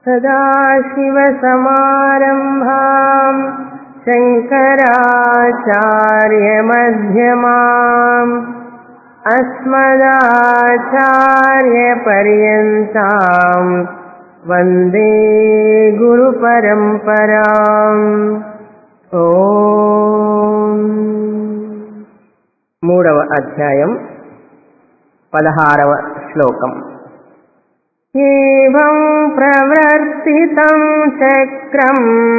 सदाशिवसमारम्भाम् शङ्कराचार्यमध्यमाम् अस्मदाचार्यपर्यन्ताम् वन्दे गुरुपरम्पराम् ఓ మూడవ అధ్యాయం పదహారవ శ్లోకం ఏం ప్రవర్తితం చక్రం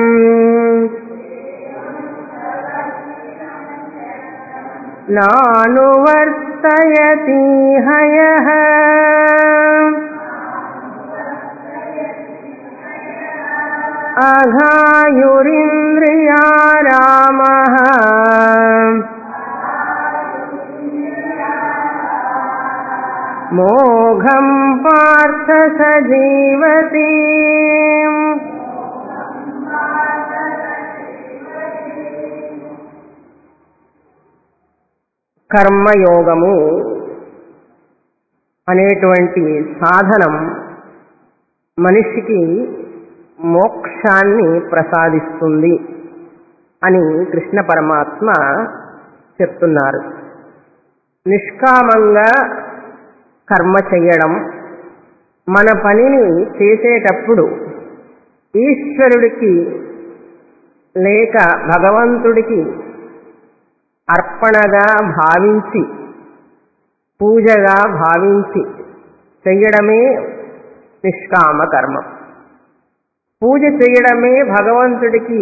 నానువర్తయతి హయః అఘాయురింద్రియా రామః మోఘం పార్థ సజీవతి కర్మయోగము అనేటువంటి సాధనం మనిషికి మోక్షాన్ని ప్రసాదిస్తుంది అని కృష్ణ పరమాత్మ చెప్తున్నారు నిష్కామంగా కర్మ చెయ్యడం మన పనిని చేసేటప్పుడు ఈశ్వరుడికి లేక భగవంతుడికి అర్పణగా భావించి పూజగా భావించి చెయ్యడమే నిష్కామ కర్మ పూజ చేయడమే భగవంతుడికి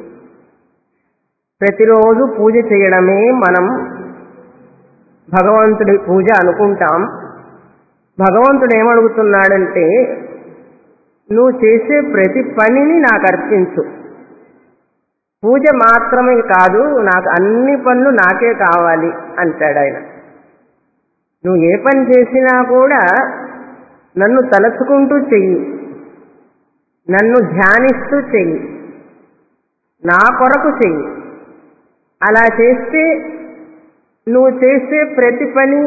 ప్రతిరోజు పూజ చేయడమే మనం భగవంతుడి పూజ అనుకుంటాం భగవంతుడు ఏమడుగుతున్నాడంటే నువ్వు చేసే ప్రతి పనిని నాకు అర్పించు పూజ మాత్రమే కాదు నాకు అన్ని పనులు నాకే కావాలి అంటాడు ఆయన నువ్వు ఏ పని చేసినా కూడా నన్ను తలుచుకుంటూ చెయ్యి నన్ను ధ్యానిస్తూ చెయ్యి నా కొరకు చెయ్యి అలా చేస్తే నువ్వు చేసే ప్రతి పని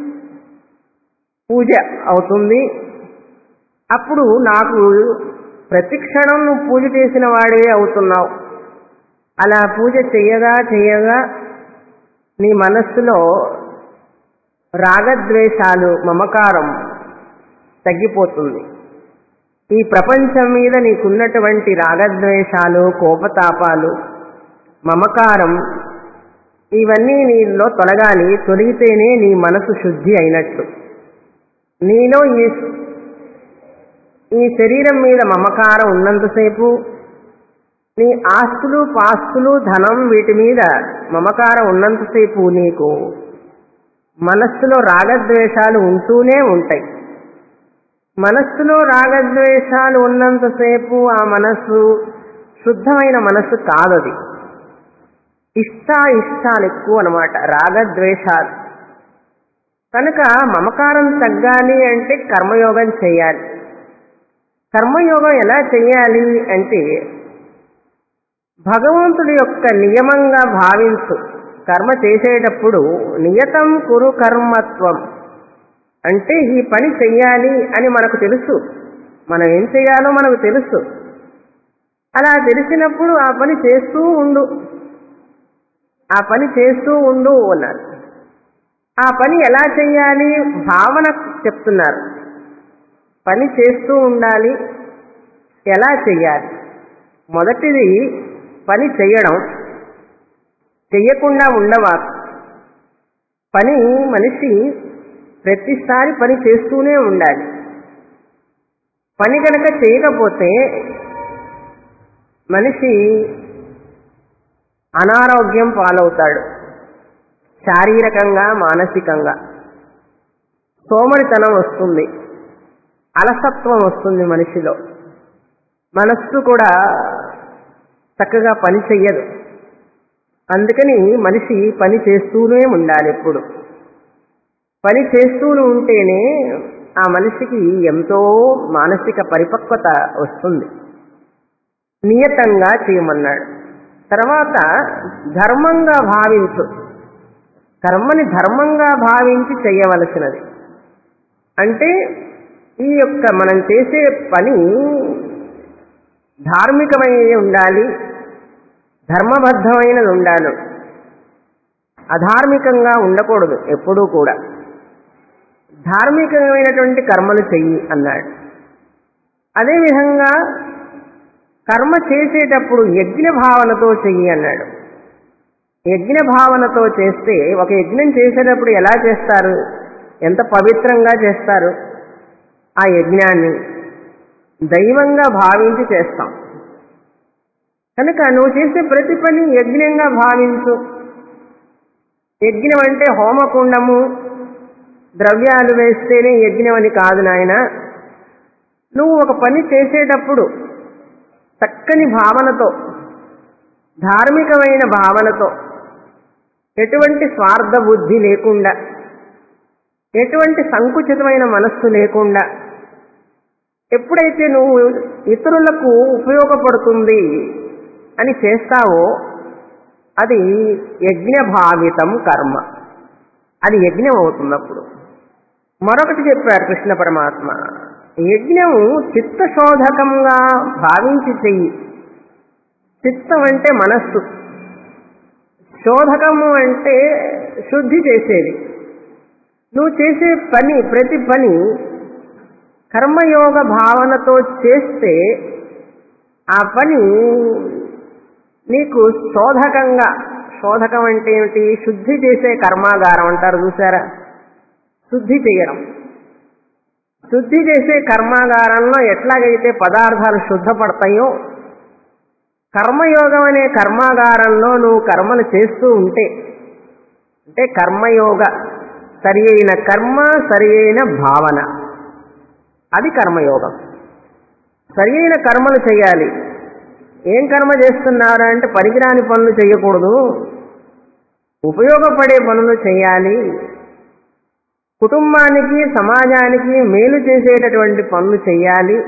పూజ అవుతుంది అప్పుడు నాకు ప్రతి క్షణం నువ్వు పూజ చేసిన వాడే అవుతున్నావు అలా పూజ చెయ్యగా చెయ్యగా నీ మనస్సులో రాగద్వేషాలు మమకారం తగ్గిపోతుంది ఈ ప్రపంచం మీద నీకున్నటువంటి రాగద్వేషాలు కోపతాపాలు మమకారం ఇవన్నీ నీలో తొలగాలి తొలగితేనే నీ మనసు శుద్ధి అయినట్లు నీలో ఈ ఈ శరీరం మీద మమకారం ఉన్నంతసేపు నీ ఆస్తులు పాస్తులు ధనం వీటి మీద మమకారం ఉన్నంతసేపు నీకు మనస్సులో రాగద్వేషాలు ఉంటూనే ఉంటాయి మనస్సులో రాగద్వేషాలు ఉన్నంతసేపు ఆ మనస్సు శుద్ధమైన మనస్సు కాదది ఇష్ట ఇష్టాలు ఎక్కువ అనమాట రాగద్వేషాలు కనుక మమకారం తగ్గాలి అంటే కర్మయోగం చేయాలి కర్మయోగం ఎలా చేయాలి అంటే భగవంతుడి యొక్క నియమంగా భావించు కర్మ చేసేటప్పుడు నియతం కురు కర్మత్వం అంటే ఈ పని చెయ్యాలి అని మనకు తెలుసు మనం ఏం చేయాలో మనకు తెలుసు అలా తెలిసినప్పుడు ఆ పని చేస్తూ ఉండు ఆ పని చేస్తూ ఉండు అన్నారు ఆ పని ఎలా చెయ్యాలి భావన చెప్తున్నారు పని చేస్తూ ఉండాలి ఎలా చెయ్యాలి మొదటిది పని చెయ్యడం చెయ్యకుండా ఉండవా పని మనిషి ప్రతిసారి పని చేస్తూనే ఉండాలి పని కనుక చేయకపోతే మనిషి అనారోగ్యం పాలవుతాడు శారీరకంగా మానసికంగా సోమరితనం వస్తుంది అలసత్వం వస్తుంది మనిషిలో మనస్సు కూడా చక్కగా పని చెయ్యదు అందుకని మనిషి పని చేస్తూనే ఉండాలి ఎప్పుడు పని చేస్తూనే ఉంటేనే ఆ మనిషికి ఎంతో మానసిక పరిపక్వత వస్తుంది నియతంగా చేయమన్నాడు తర్వాత ధర్మంగా భావించు కర్మని ధర్మంగా భావించి చేయవలసినది అంటే ఈ యొక్క మనం చేసే పని ధార్మికమైన ఉండాలి ధర్మబద్ధమైనది ఉండాలి అధార్మికంగా ఉండకూడదు ఎప్పుడూ కూడా ధార్మికమైనటువంటి కర్మలు చెయ్యి అన్నాడు అదేవిధంగా కర్మ చేసేటప్పుడు యజ్ఞ భావనతో చెయ్యి అన్నాడు యజ్ఞ భావనతో చేస్తే ఒక యజ్ఞం చేసేటప్పుడు ఎలా చేస్తారు ఎంత పవిత్రంగా చేస్తారు ఆ యజ్ఞాన్ని దైవంగా భావించి చేస్తాం కనుక నువ్వు చేసే ప్రతి పని యజ్ఞంగా భావించు యజ్ఞం అంటే హోమకుండము ద్రవ్యాలు వేస్తేనే యజ్ఞం అని కాదు నాయన నువ్వు ఒక పని చేసేటప్పుడు చక్కని భావనతో ధార్మికమైన భావనతో ఎటువంటి స్వార్థ బుద్ధి లేకుండా ఎటువంటి సంకుచితమైన మనస్సు లేకుండా ఎప్పుడైతే నువ్వు ఇతరులకు ఉపయోగపడుతుంది అని చేస్తావో అది యజ్ఞభావితం కర్మ అది యజ్ఞం అవుతున్నప్పుడు మరొకటి చెప్పారు కృష్ణ పరమాత్మ యజ్ఞము చిత్తశోధకంగా భావించి చెయ్యి చిత్తం అంటే మనస్సు శోధకము అంటే శుద్ధి చేసేది నువ్వు చేసే పని ప్రతి పని కర్మయోగ భావనతో చేస్తే ఆ పని నీకు శోధకంగా శోధకం అంటే ఏమిటి శుద్ధి చేసే కర్మాగారం అంటారు చూసారా శుద్ధి చేయడం శుద్ధి చేసే కర్మాగారంలో ఎట్లాగైతే పదార్థాలు శుద్ధపడతాయో కర్మయోగం అనే కర్మాగారంలో నువ్వు కర్మలు చేస్తూ ఉంటే అంటే కర్మయోగ సరి అయిన కర్మ సరి అయిన భావన అది కర్మయోగం సరి అయిన కర్మలు చేయాలి ఏం కర్మ చేస్తున్నారు అంటే పనికిరాని పనులు చేయకూడదు ఉపయోగపడే పనులు చేయాలి కుటుంబానికి సమాజానికి మేలు చేసేటటువంటి పనులు చేయాలి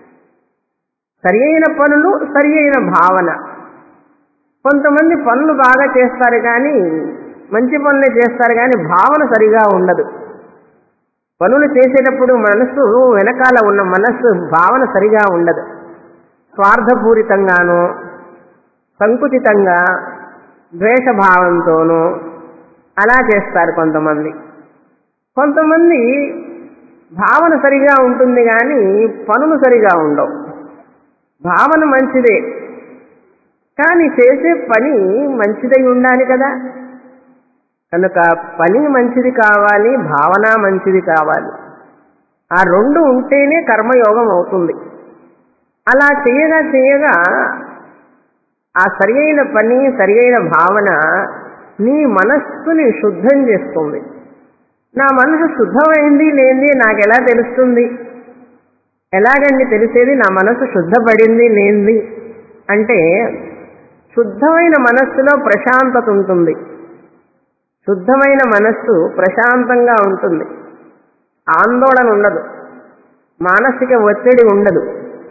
సరి అయిన పనులు సరి అయిన భావన కొంతమంది పనులు బాగా చేస్తారు కానీ మంచి పనులే చేస్తారు కానీ భావన సరిగా ఉండదు పనులు చేసేటప్పుడు మనస్సు వెనకాల ఉన్న మనస్సు భావన సరిగా ఉండదు స్వార్థపూరితంగానో సంకుచితంగా ద్వేషభావంతోనూ అలా చేస్తారు కొంతమంది కొంతమంది భావన సరిగా ఉంటుంది కానీ పనులు సరిగా ఉండవు భావన మంచిదే కానీ చేసే పని మంచిదై ఉండాలి కదా కనుక పని మంచిది కావాలి భావన మంచిది కావాలి ఆ రెండు ఉంటేనే కర్మయోగం అవుతుంది అలా చేయగా చేయగా ఆ సరి అయిన పని సరి అయిన భావన నీ మనస్సుని శుద్ధం చేస్తుంది నా మనసు శుద్ధమైంది లేనిది నాకు ఎలా తెలుస్తుంది ఎలాగండి తెలిసేది నా మనసు శుద్ధపడింది లేనిది అంటే శుద్ధమైన మనస్సులో ప్రశాంతత ఉంటుంది శుద్ధమైన మనస్సు ప్రశాంతంగా ఉంటుంది ఆందోళన ఉండదు మానసిక ఒత్తిడి ఉండదు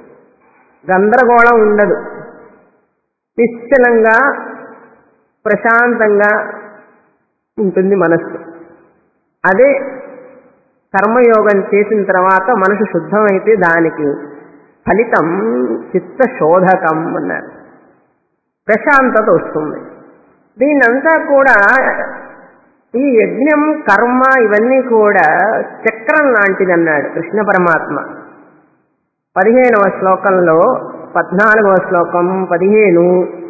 గందరగోళం ఉండదు నిశ్చలంగా ప్రశాంతంగా ఉంటుంది మనస్సు అదే కర్మయోగం చేసిన తర్వాత మనసు శుద్ధమైతే దానికి ఫలితం చిత్తశోధకం అన్నారు ప్రశాంతత వస్తుంది దీనంతా కూడా ఈ యజ్ఞం కర్మ ఇవన్నీ కూడా చక్రం లాంటిది అన్నాడు కృష్ణ పరమాత్మ పదిహేనవ శ్లోకంలో పద్నాలుగవ శ్లోకం పదిహేను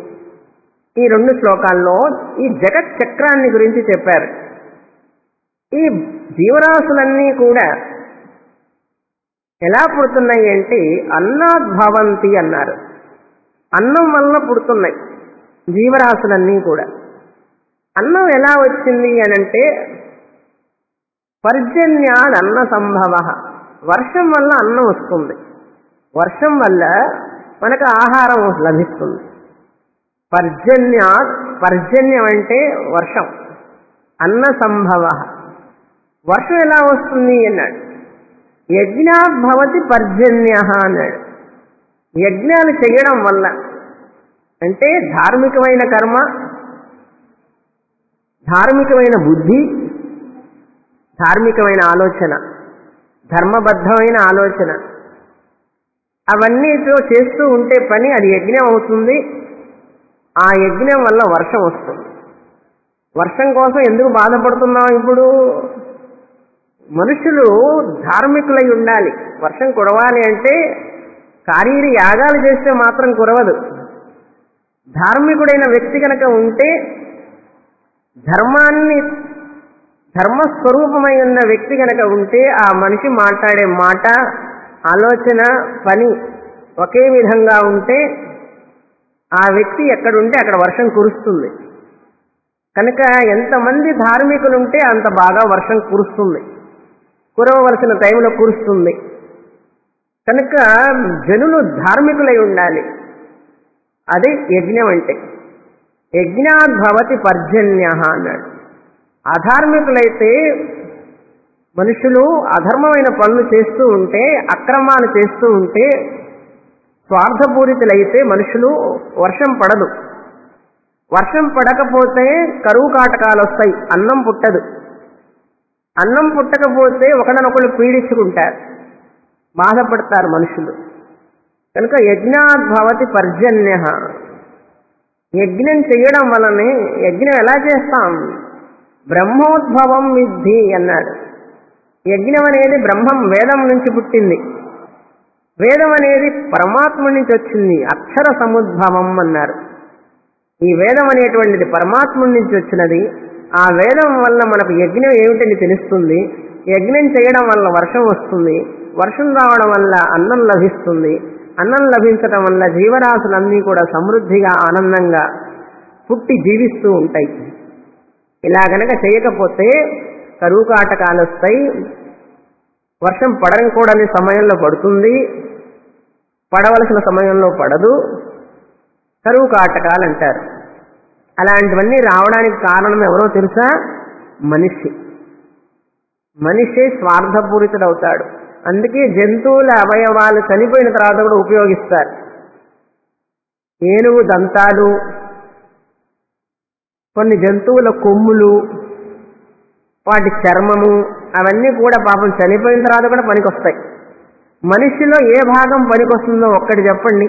ఈ రెండు శ్లోకాల్లో ఈ జగత్ చక్రాన్ని గురించి చెప్పారు ఈ జీవరాశులన్నీ కూడా ఎలా పుడుతున్నాయి అంటే అన్నాద్భవంతి అన్నారు అన్నం వల్ల పుడుతున్నాయి జీవరాశులన్నీ కూడా అన్నం ఎలా వచ్చింది అనంటే పర్జన్యాద్ అన్న సంభవ వర్షం వల్ల అన్నం వస్తుంది వర్షం వల్ల మనకు ఆహారం లభిస్తుంది పర్జన్యాత్ పర్జన్యం అంటే వర్షం అన్న సంభవ వర్షం ఎలా వస్తుంది అన్నాడు యజ్ఞాత్ భవతి పర్జన్య అన్నాడు యజ్ఞాలు చేయడం వల్ల అంటే ధార్మికమైన కర్మ ధార్మికమైన బుద్ధి ధార్మికమైన ఆలోచన ధర్మబద్ధమైన ఆలోచన అవన్నీతో చేస్తూ ఉంటే పని అది యజ్ఞం అవుతుంది ఆ యజ్ఞం వల్ల వర్షం వస్తుంది వర్షం కోసం ఎందుకు బాధపడుతున్నాం ఇప్పుడు మనుషులు ధార్మికులై ఉండాలి వర్షం కురవాలి అంటే కార్యీరి యాగాలు చేస్తే మాత్రం కురవదు ధార్మికుడైన వ్యక్తి కనుక ఉంటే ధర్మాన్ని ధర్మస్వరూపమై ఉన్న వ్యక్తి కనుక ఉంటే ఆ మనిషి మాట్లాడే మాట ఆలోచన పని ఒకే విధంగా ఉంటే ఆ వ్యక్తి ఎక్కడుంటే అక్కడ వర్షం కురుస్తుంది కనుక ఎంతమంది ధార్మికులు ఉంటే అంత బాగా వర్షం కురుస్తుంది కురవవలసిన టైంలో కురుస్తుంది కనుక జనులు ధార్మికులై ఉండాలి అది యజ్ఞం అంటే యజ్ఞాద్భవతి పర్జన్య అన్నాడు అధార్మికులైతే మనుషులు అధర్మమైన పనులు చేస్తూ ఉంటే అక్రమాలు చేస్తూ ఉంటే స్వార్థపూరితులైతే మనుషులు వర్షం పడదు వర్షం పడకపోతే కరువు కాటకాలు వస్తాయి అన్నం పుట్టదు అన్నం పుట్టకపోతే ఒకళ్ళనొకళ్ళు పీడించుకుంటారు బాధపడతారు మనుషులు కనుక యజ్ఞాద్భవతి పర్జన్య యజ్ఞం చేయడం వలనే యజ్ఞం ఎలా చేస్తాం బ్రహ్మోద్భవం విద్ధి అన్నాడు యజ్ఞం అనేది బ్రహ్మం వేదం నుంచి పుట్టింది వేదం అనేది పరమాత్మ నుంచి వచ్చింది అక్షర సముద్భవం అన్నారు ఈ వేదం అనేటువంటిది పరమాత్మ నుంచి వచ్చినది ఆ వేదం వల్ల మనకు యజ్ఞం ఏమిటని తెలుస్తుంది యజ్ఞం చేయడం వల్ల వర్షం వస్తుంది వర్షం రావడం వల్ల అన్నం లభిస్తుంది అన్నం లభించడం వల్ల జీవరాశులన్నీ కూడా సమృద్ధిగా ఆనందంగా పుట్టి జీవిస్తూ ఉంటాయి ఇలా గనక చేయకపోతే కరువు కాటకాలు వస్తాయి వర్షం పడకూడని సమయంలో పడుతుంది పడవలసిన సమయంలో పడదు కరువు కాటకాలు అంటారు అలాంటివన్నీ రావడానికి కారణం ఎవరో తెలుసా మనిషి మనిషే స్వార్థపూరితుడవుతాడు అందుకే జంతువుల అవయవాలు చనిపోయిన తర్వాత కూడా ఉపయోగిస్తారు ఏనుగు దంతాలు కొన్ని జంతువుల కొమ్ములు వాటి చర్మము అవన్నీ కూడా పాపం చనిపోయిన తర్వాత కూడా పనికొస్తాయి మనిషిలో ఏ భాగం పనికొస్తుందో ఒక్కటి చెప్పండి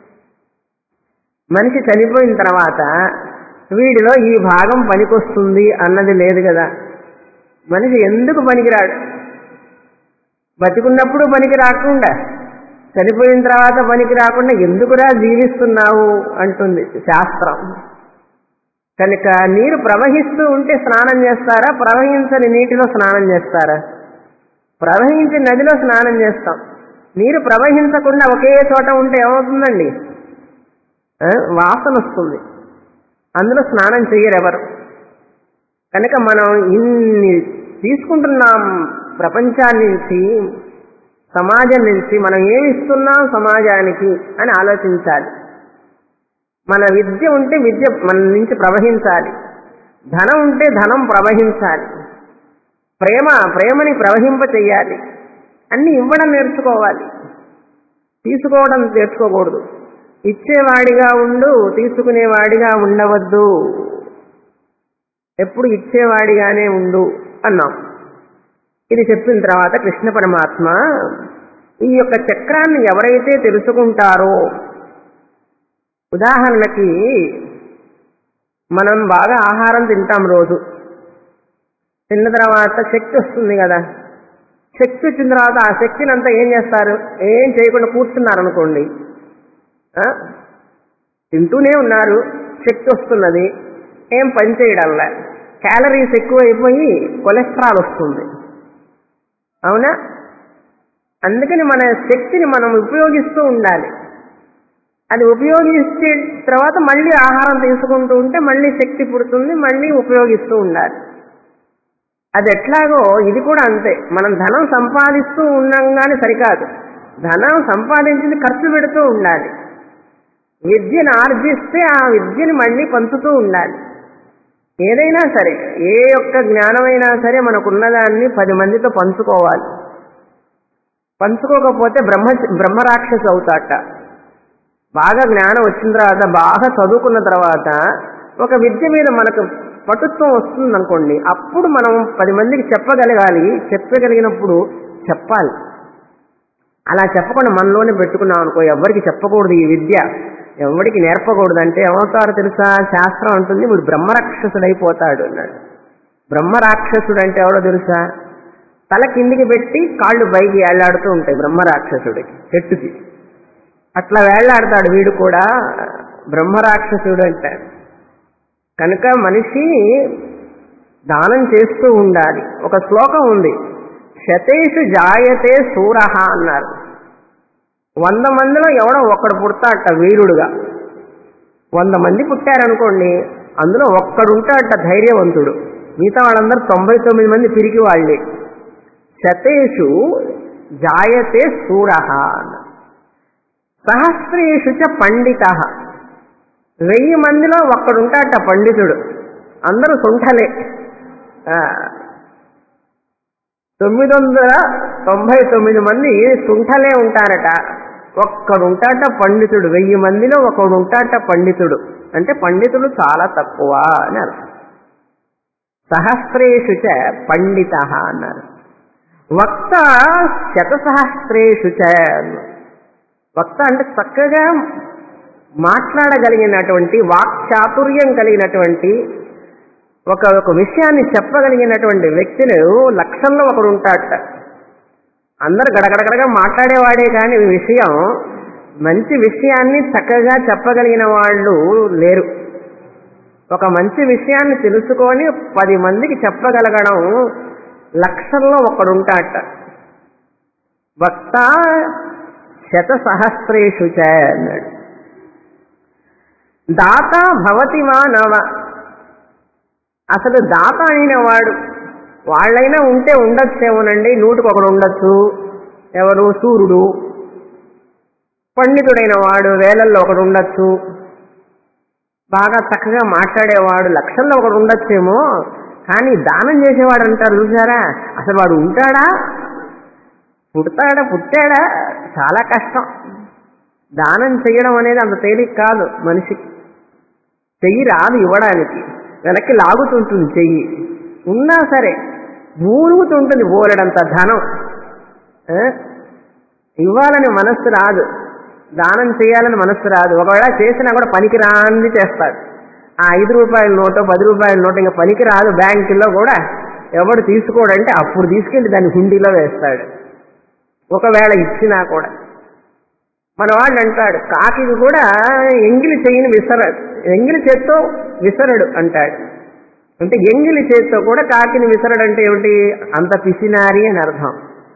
మనిషి చనిపోయిన తర్వాత వీడిలో ఈ భాగం పనికొస్తుంది అన్నది లేదు కదా మనిషి ఎందుకు పనికిరాడు బతికున్నప్పుడు పనికి రాకుండా చనిపోయిన తర్వాత పనికి రాకుండా ఎందుకురా జీవిస్తున్నావు అంటుంది శాస్త్రం కనుక నీరు ప్రవహిస్తూ ఉంటే స్నానం చేస్తారా ప్రవహించని నీటిలో స్నానం చేస్తారా ప్రవహించి నదిలో స్నానం చేస్తాం నీరు ప్రవహించకుండా ఒకే చోట ఉంటే ఏమవుతుందండి ఆ, వాసన వస్తుంది అందులో స్నానం చెయ్యరు ఎవరు కనుక మనం ఇన్ని తీసుకుంటున్నాం ప్రపంచాన్ని నుంచి సమాజం నుంచి మనం ఏమి ఇస్తున్నాం సమాజానికి అని ఆలోచించాలి మన విద్య ఉంటే విద్య మన నుంచి ప్రవహించాలి ధనం ఉంటే ధనం ప్రవహించాలి ప్రేమ ప్రేమని ప్రవహింప చెయ్యాలి అన్ని ఇవ్వడం నేర్చుకోవాలి తీసుకోవడం నేర్చుకోకూడదు ఇచ్చేవాడిగా ఉండు తీసుకునేవాడిగా ఉండవద్దు ఎప్పుడు ఇచ్చేవాడిగానే ఉండు అన్నాం ఇది చెప్పిన తర్వాత కృష్ణ పరమాత్మ ఈ యొక్క చక్రాన్ని ఎవరైతే తెలుసుకుంటారో ఉదాహరణకి మనం బాగా ఆహారం తింటాం రోజు తిన్న తర్వాత శక్తి వస్తుంది కదా శక్తి వచ్చిన తర్వాత ఆ శక్తిని అంతా ఏం చేస్తారు ఏం చేయకుండా కూర్చున్నారు అనుకోండి ఆ? తింటూనే ఉన్నారు శక్తి వస్తున్నది ఏం పని చేయడంలా క్యాలరీస్ ఎక్కువైపోయి కొలెస్ట్రాల్ వస్తుంది అవునా అందుకని మన శక్తిని మనం ఉపయోగిస్తూ ఉండాలి అది ఉపయోగించే తర్వాత మళ్ళీ ఆహారం తీసుకుంటూ ఉంటే మళ్ళీ శక్తి పుడుతుంది మళ్ళీ ఉపయోగిస్తూ ఉండాలి అది ఎట్లాగో ఇది కూడా అంతే మనం ధనం సంపాదిస్తూ ఉండంగానే సరికాదు ధనం సంపాదించింది ఖర్చు పెడుతూ ఉండాలి విద్యను ఆర్జిస్తే ఆ విద్యని మళ్ళీ పంచుతూ ఉండాలి ఏదైనా సరే ఏ యొక్క జ్ఞానమైనా సరే మనకున్నదాన్ని పది మందితో పంచుకోవాలి పంచుకోకపోతే బ్రహ్మ బ్రహ్మరాక్షస అవుతాట బాగా జ్ఞానం వచ్చిన తర్వాత బాగా చదువుకున్న తర్వాత ఒక విద్య మీద మనకు పటుత్వం వస్తుంది అనుకోండి అప్పుడు మనం పది మందికి చెప్పగలగాలి చెప్పగలిగినప్పుడు చెప్పాలి అలా చెప్పకుండా మనలోనే పెట్టుకున్నాం అనుకో ఎవరికి చెప్పకూడదు ఈ విద్య ఎవరికి నేర్పకూడదు అంటే ఏమవుతారు తెలుసా శాస్త్రం అంటుంది వీడు బ్రహ్మరాక్షసుడైపోతాడు అన్నాడు బ్రహ్మరాక్షసుడు అంటే ఎవడో తెలుసా తల కిందికి పెట్టి కాళ్ళు పైకి వేళ్లాడుతూ ఉంటాయి బ్రహ్మరాక్షసుడికి చెట్టుకి అట్లా వేళ్లాడతాడు వీడు కూడా బ్రహ్మరాక్షసుడు అంటాడు కనుక మనిషి దానం చేస్తూ ఉండాలి ఒక శ్లోకం ఉంది శతేషు జాయతే సూరహ అన్నారు వంద మందిలో ఎవడో ఒక్కడు పుడతాడట వీరుడుగా వంద మంది పుట్టారనుకోండి అందులో ఒక్కడుంటాడట ధైర్యవంతుడు మిగతా వాళ్ళందరూ తొంభై తొమ్మిది మంది తిరిగి వాళ్ళే శతేషు జాయతే సూరహ అన్నారు సహస్రేషు చ పండిత వెయ్యి మందిలో ఒక్కడుంటాడట పండితుడు అందరూ సుంఠలే ఆ, తొమ్మిది వందల తొంభై తొమ్మిది మంది సుంఠలే ఉంటారట ఒక్కడుంటాట పండితుడు వెయ్యి మందిలో ఒకడు ఉంటాట పండితుడు అంటే పండితుడు చాలా తక్కువ అని అర్థం సహస్రేషు చ పండిత అన్నారు వక్త శతసహస్రేషు చ అన్నారు. వక్త అంటే చక్కగా మాట్లాడగలిగినటువంటి వాక్చాతుర్యం కలిగినటువంటి ఒక ఒక విషయాన్ని చెప్పగలిగినటువంటి వ్యక్తులు లక్షల్లో ఒకడు ఉంటాడట అందరు గడగడగడగా మాట్లాడేవాడే కానీ ఈ విషయం మంచి విషయాన్ని చక్కగా చెప్పగలిగిన వాళ్ళు లేరు ఒక మంచి విషయాన్ని తెలుసుకొని పది మందికి చెప్పగలగడం లక్షల్లో ఒకడు ఉంటాడట వక్త శత సహస్రేషు చ అన్నాడు దాత భవతి వా నవ అసలు దాత అయిన వాడు వాళ్ళైనా ఉంటే ఉండొచ్చేమోనండి నూటికి ఒకడు ఉండొచ్చు ఎవరు సూర్యుడు పండితుడైన వాడు వేలల్లో ఒకడు ఉండొచ్చు బాగా చక్కగా మాట్లాడేవాడు లక్షల్లో ఒకడు ఉండొచ్చేమో కానీ దానం చేసేవాడు అంటారు చూసారా అసలు వాడు ఉంటాడా పుడతాడా పుట్టాడా చాలా కష్టం దానం చేయడం అనేది అంత తేలిక కాదు మనిషికి చెయ్యి రాదు ఇవ్వడానికి వెనక్కి లాగుతుంటుంది చెయ్యి ఉన్నా సరే మూలుగుతుంటుంది బోలెడంత ధనం ఆ? ఇవ్వాలని మనస్సు రాదు దానం చేయాలని మనస్సు రాదు ఒకవేళ చేసినా కూడా పనికి రాంది చేస్తాడు ఆ ఐదు రూపాయల నోటో పది రూపాయల నోటు ఇంకా పనికి రాదు బ్యాంకుల్లో కూడా ఎవడు తీసుకోడంటే అప్పుడు తీసుకెళ్లి దాన్ని హుండీలో వేస్తాడు ఒకవేళ ఇచ్చినా కూడా మన వాళ్ళు అంటాడు కాకి కూడా ఎంగిలి చెయ్యిని విసరడు ఎంగిలి చేత్తో విసరడు అంటాడు అంటే ఎంగిలి చేత్తో కూడా కాకిని విసరడు అంటే ఏమిటి అంత పిసినారి అని అర్థం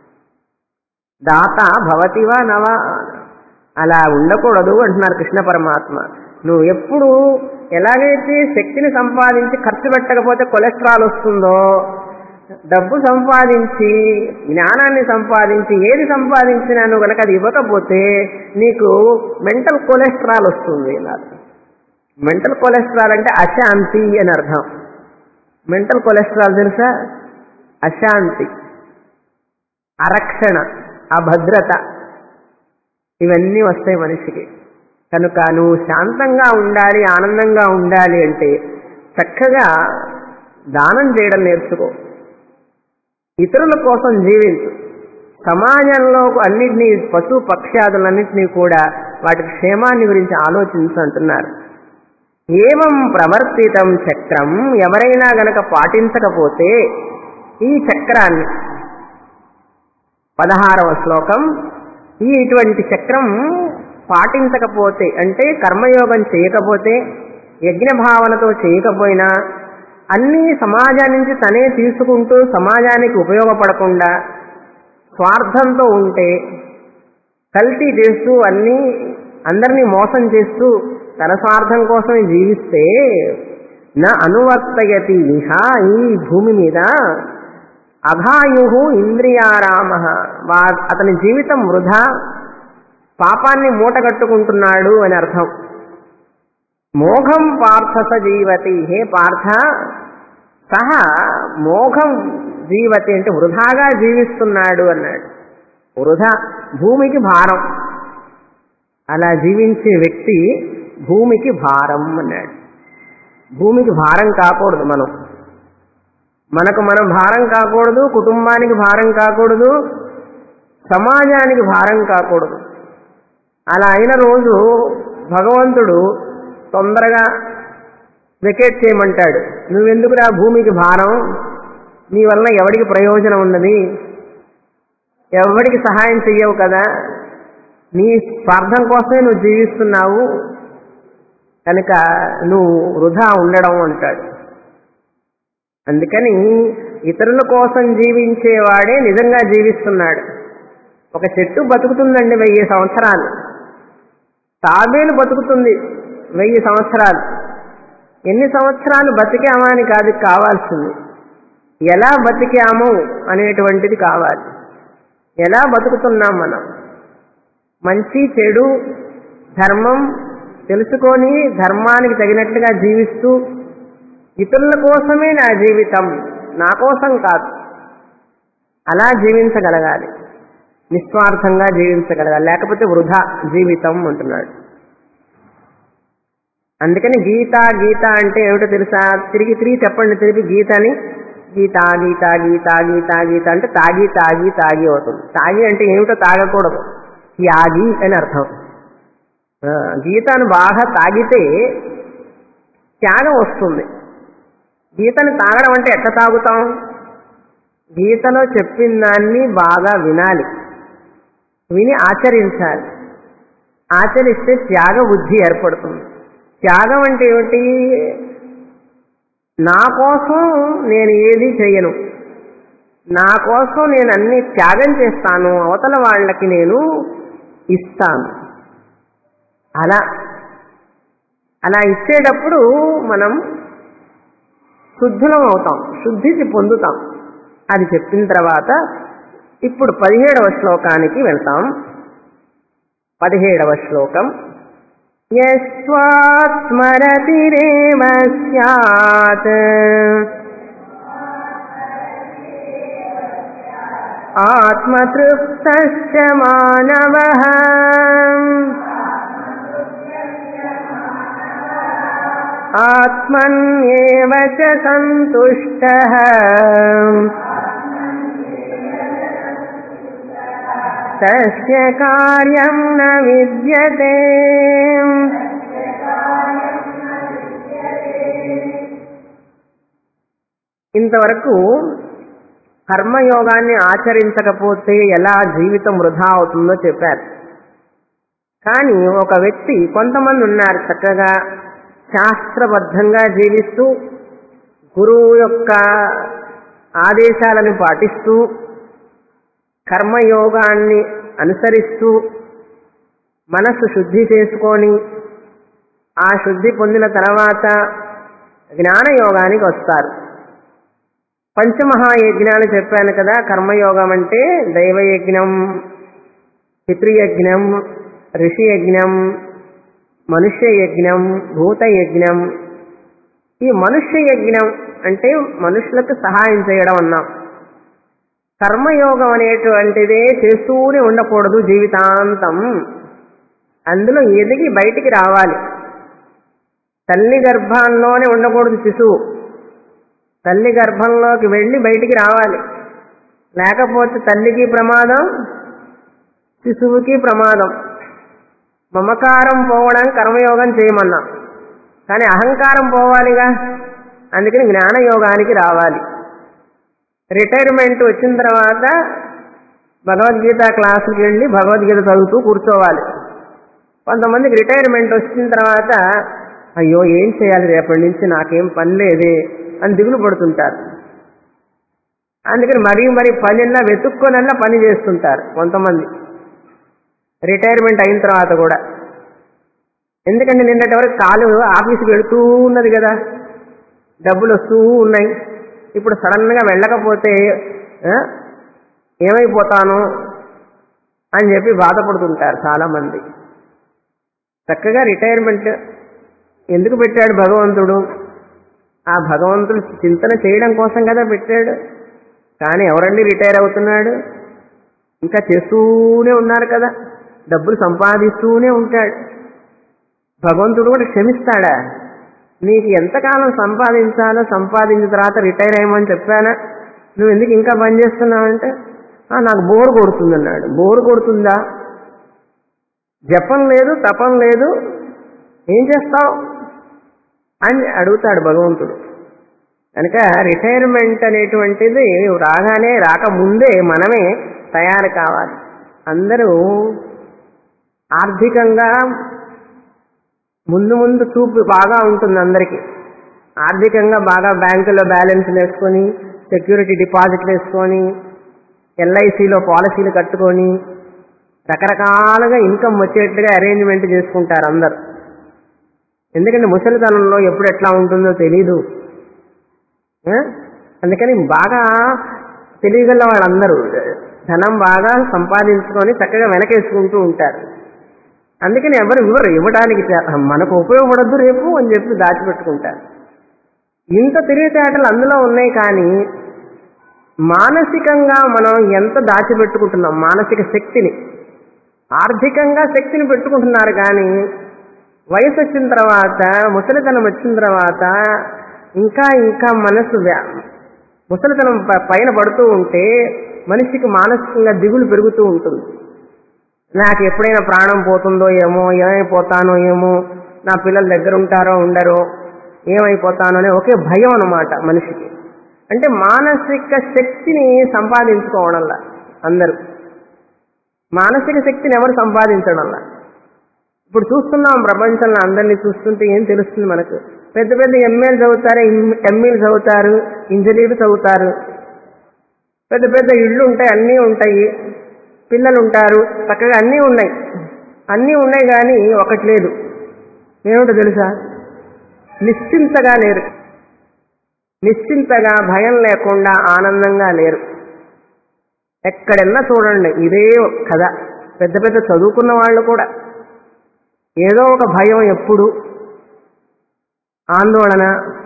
దాత భవతివా నవా అలా ఉండకూడదు అంటున్నారు కృష్ణ పరమాత్మ నువ్వు ఎప్పుడు ఎలాగైతే శక్తిని సంపాదించి ఖర్చు పెట్టకపోతే కొలెస్ట్రాల్ వస్తుందో డబ్బు సంపాదించి జ్ఞానాన్ని సంపాదించి ఏది సంపాదించినా నువ్వు కనుక అది ఇవ్వకపోతే నీకు మెంటల్ కొలెస్ట్రాల్ వస్తుంది ఇలా మెంటల్ కొలెస్ట్రాల్ అంటే అశాంతి అని అర్థం మెంటల్ కొలెస్ట్రాల్ తెలుసా అశాంతి అరక్షణ అభద్రత ఇవన్నీ వస్తాయి మనిషికి కనుక నువ్వు శాంతంగా ఉండాలి ఆనందంగా ఉండాలి అంటే చక్కగా దానం చేయడం నేర్చుకో ఇతరుల కోసం జీవించు సమాజంలో అన్నిటినీ పశు పక్ష్యాదులన్నింటినీ కూడా వాటి క్షేమాన్ని గురించి ఆలోచించు అంటున్నారు ఏవం ప్రవర్తితం చక్రం ఎవరైనా గనక పాటించకపోతే ఈ చక్రాన్ని పదహారవ శ్లోకం ఈ ఇటువంటి చక్రం పాటించకపోతే అంటే కర్మయోగం చేయకపోతే యజ్ఞ భావనతో చేయకపోయినా అన్ని సమాజం నుంచి తనే తీసుకుంటూ సమాజానికి ఉపయోగపడకుండా స్వార్థంతో ఉంటే కల్తీ చేస్తూ అన్ని అందరినీ మోసం చేస్తూ తన స్వార్థం కోసం జీవిస్తే నా అనువర్తయతి ఇహ ఈ భూమి మీద అఘాయు ఇంద్రియారామ వా అతని జీవితం వృధా పాపాన్ని మూటగట్టుకుంటున్నాడు అని అర్థం మోఘం పార్థస జీవతి హే పార్థ సహ మోఘం జీవతి అంటే వృధాగా జీవిస్తున్నాడు అన్నాడు వృధా భూమికి భారం అలా జీవించే వ్యక్తి భూమికి భారం అన్నాడు భూమికి భారం కాకూడదు మనం మనకు మనం భారం కాకూడదు కుటుంబానికి భారం కాకూడదు సమాజానికి భారం కాకూడదు అలా అయిన రోజు భగవంతుడు తొందరగా వెకేట్ చేయమంటాడు నువ్వెందుకురా భూమికి భారం నీ వల్ల ఎవడికి ప్రయోజనం ఉన్నది ఎవడికి సహాయం చెయ్యవు కదా నీ స్వార్థం కోసమే నువ్వు జీవిస్తున్నావు కనుక నువ్వు వృధా ఉండడం అంటాడు అందుకని ఇతరుల కోసం జీవించేవాడే నిజంగా జీవిస్తున్నాడు ఒక చెట్టు బతుకుతుందండి వెయ్యి సంవత్సరాలు తాబేలు బతుకుతుంది వెయ్యి సంవత్సరాలు ఎన్ని సంవత్సరాలు బతికామా అని కాదు కావాల్సింది ఎలా బతికాము అనేటువంటిది కావాలి ఎలా బతుకుతున్నాం మనం మంచి చెడు ధర్మం తెలుసుకొని ధర్మానికి తగినట్లుగా జీవిస్తూ ఇతరుల కోసమే నా జీవితం నా కోసం కాదు అలా జీవించగలగాలి నిస్వార్థంగా జీవించగలగాలి లేకపోతే వృధా జీవితం అంటున్నాడు అందుకని గీత గీత అంటే ఏమిటో తెలుసా తిరిగి తిరిగి చెప్పండి తిరిగి గీతని గీత గీత గీత గీత గీత అంటే తాగి తాగి తాగి అవుతుంది తాగి అంటే ఏమిటో తాగకూడదు త్యాగి అని అర్థం ఆ, గీతను బాగా తాగితే త్యాగం వస్తుంది గీతను తాగడం అంటే ఎట్లా తాగుతాం గీతలో చెప్పిన దాన్ని బాగా వినాలి విని ఆచరించాలి ఆచరిస్తే త్యాగ బుద్ధి ఏర్పడుతుంది త్యాగం అంటే ఏమిటి నా కోసం నేను ఏది చెయ్యను నా కోసం నేను అన్ని త్యాగం చేస్తాను అవతల వాళ్ళకి నేను ఇస్తాను అలా అలా ఇచ్చేటప్పుడు మనం శుద్ధులం అవుతాం శుద్ధికి పొందుతాం అది చెప్పిన తర్వాత ఇప్పుడు పదిహేడవ శ్లోకానికి వెళ్తాం పదిహేడవ శ్లోకం యస్వాత్మరతిరేవ స్యాత్ ఆత్మతృప్తశ్చ మానవః ఆత్మన్యేవ చ సంతుష్టః తస్య కార్యం న విద్యతే ఇంతవరకు కర్మయోగాన్ని ఆచరించకపోతే ఎలా జీవితం వృధా అవుతుందో చెప్పారు కానీ ఒక వ్యక్తి కొంతమంది ఉన్నారు చక్కగా శాస్త్రబద్ధంగా జీవిస్తూ గురువు యొక్క ఆదేశాలను పాటిస్తూ కర్మయోగాన్ని అనుసరిస్తూ మనస్సు శుద్ధి చేసుకొని ఆ శుద్ధి పొందిన తర్వాత జ్ఞానయోగానికి వస్తారు పంచమహాయజ్ఞాలు చెప్పాను కదా కర్మయోగం అంటే దైవయజ్ఞం పితృయజ్ఞం ఋషి యజ్ఞం మనుష్య యజ్ఞం భూత యజ్ఞం ఈ మనుష్య యజ్ఞం అంటే మనుషులకు సహాయం చేయడం అన్నాం కర్మయోగం అనేటువంటిదే చేస్తూనే ఉండకూడదు జీవితాంతం అందులో ఎదిగి బయటికి రావాలి తల్లి గర్భంలోనే ఉండకూడదు శిశువు తల్లి గర్భంలోకి వెళ్ళి బయటికి రావాలి లేకపోతే తల్లికి ప్రమాదం శిశువుకి ప్రమాదం మమకారం పోవడం కర్మయోగం చేయమన్నా కానీ అహంకారం పోవాలిగా అందుకని జ్ఞానయోగానికి రావాలి రిటైర్మెంట్ వచ్చిన తర్వాత భగవద్గీత క్లాసుకి వెళ్ళి భగవద్గీత చదువుతూ కూర్చోవాలి కొంతమందికి రిటైర్మెంట్ వచ్చిన తర్వాత అయ్యో ఏం చేయాలి రేపటి నుంచి నాకేం పని లేదే అని దిగులు పడుతుంటారు అందుకని మరీ మరీ పనిలా వెతుక్కొనల్లా పని చేస్తుంటారు కొంతమంది రిటైర్మెంట్ అయిన తర్వాత కూడా ఎందుకంటే నిన్నటి వరకు కాలు ఆఫీస్కి వెళుతూ ఉన్నది కదా డబ్బులు వస్తూ ఉన్నాయి ఇప్పుడు సడన్గా వెళ్ళకపోతే ఆ, ఏమైపోతాను అని చెప్పి బాధపడుతుంటారు చాలామంది చక్కగా రిటైర్మెంట్ ఎందుకు పెట్టాడు భగవంతుడు ఆ భగవంతుడు చింతన చేయడం కోసం కదా పెట్టాడు కానీ ఎవరండి రిటైర్ అవుతున్నాడు ఇంకా చేస్తూనే ఉన్నారు కదా డబ్బులు సంపాదిస్తూనే ఉంటాడు భగవంతుడు కూడా క్షమిస్తాడా నీకు ఎంతకాలం సంపాదించాలో సంపాదించిన తర్వాత రిటైర్ అయ్యమని చెప్పానా నువ్వు ఎందుకు ఇంకా పని చేస్తున్నావంటే "ఆ, నాకు బోరు కొడుతుంది అన్నాడు బోరు కొడుతుందా జపం లేదు తపం లేదు ఏం చేస్తావు అని అడుగుతాడు భగవంతుడు కనుక రిటైర్మెంట్ అనేటువంటిది రాగానే రాకముందే మనమే తయారు కావాలి అందరూ ఆర్థికంగా ముందు ముందు చూపు బాగా ఉంటుంది అందరికీ ఆర్థికంగా బాగా బ్యాంకులో బ్యాలెన్స్ వేసుకొని సెక్యూరిటీ డిపాజిట్లు వేసుకొని ఎల్ఐసిలో పాలసీలు కట్టుకొని రకరకాలుగా ఇన్కమ్ వచ్చేట్టుగా అరేంజ్మెంట్ చేసుకుంటారు అందరు ఎందుకంటే ముసలితనంలో ఎప్పుడు ఎట్లా ఉంటుందో తెలీదు ఆ? అందుకని బాగా తెలియగల వాళ్ళందరూ ధనం బాగా సంపాదించుకొని చక్కగా వెనకేసుకుంటూ ఉంటారు అందుకని ఎవరు ఇవ్వరు ఇవ్వడానికి చే- మనకు ఉపయోగపడద్దు రేపు అని చెప్పి దాచిపెట్టుకుంటారు ఇంత తెలివితేటలు అందులో ఉన్నాయి కానీ మానసికంగా మనం ఎంత దాచిపెట్టుకుంటున్నాం మానసిక శక్తిని ఆర్థికంగా శక్తిని పెట్టుకుంటున్నారు కానీ వయసు వచ్చిన తర్వాత ముసలితనం వచ్చిన తర్వాత ఇంకా ఇంకా మనసు వ్యా- ముసలితనం ప- పైన పడుతూ ఉంటే మనిషికి మానసికంగా దిగులు పెరుగుతూ ఉంటుంది నాకు ఎప్పుడైనా ప్రాణం పోతుందో ఏమో ఏమైపోతానో ఏమో నా పిల్లల దగ్గర ఉంటారో ఉండరో ఏమైపోతానో అనే ఒకే భయం అన్నమాట మనిషికి అంటే మానసిక శక్తిని సంపాదించుకోవడంలా అందరూ మానసిక శక్తిని ఎవరు సంపాదించడంలా ఇప్పుడు చూస్తున్నాం ప్రపంచంలో అందరినీ చూస్తుంటే ఏం తెలుస్తుంది మనకు పెద్ద పెద్ద ఎంఏలు చదువుతారు ఎంఈలు చదువుతారు ఇంజనీర్లు చదువుతారు పెద్ద పెద్ద ఇళ్ళు ఉంటాయి అన్నీ ఉంటాయి పిల్లలు ఉంటారు చక్కగా అన్నీ ఉన్నాయి అన్నీ ఉన్నాయి కానీ ఒకటి లేదు ఏమిటో తెలుసా నిశ్చింతగా లేరు నిశ్చింతగా భయం లేకుండా ఆనందంగా లేరు ఎక్కడెన్నా చూడండి ఇదే కథ పెద్ద పెద్ద చదువుకున్న వాళ్ళు కూడా ఏదో ఒక భయం ఎప్పుడు ఆందోళన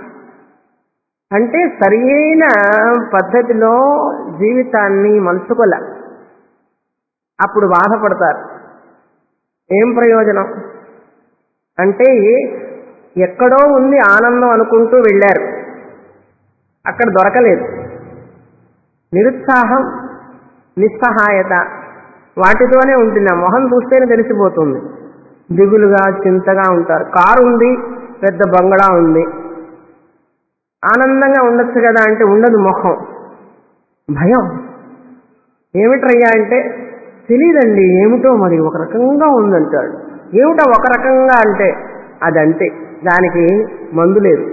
అంటే సరియైన పద్ధతిలో జీవితాన్ని మలుచుకోలే అప్పుడు బాధపడతారు ఏం ప్రయోజనం అంటే ఎక్కడో ఉంది ఆనందం అనుకుంటూ వెళ్ళారు అక్కడ దొరకలేదు నిరుత్సాహం నిస్సహాయత వాటితోనే ఉంటుంది ఆ మొహం చూస్తేనే తెలిసిపోతుంది దిగులుగా చింతగా ఉంటారు కారు ఉంది పెద్ద బంగళా ఉంది ఆనందంగా ఉండొచ్చు కదా అంటే ఉండదు మొహం భయం ఏమిట్రయ్యా అంటే తెలియదండి ఏమిటో మరి ఒక రకంగా ఉందంటాడు ఏమిటో ఒక రకంగా అంటే అదంతే దానికి మందు లేదు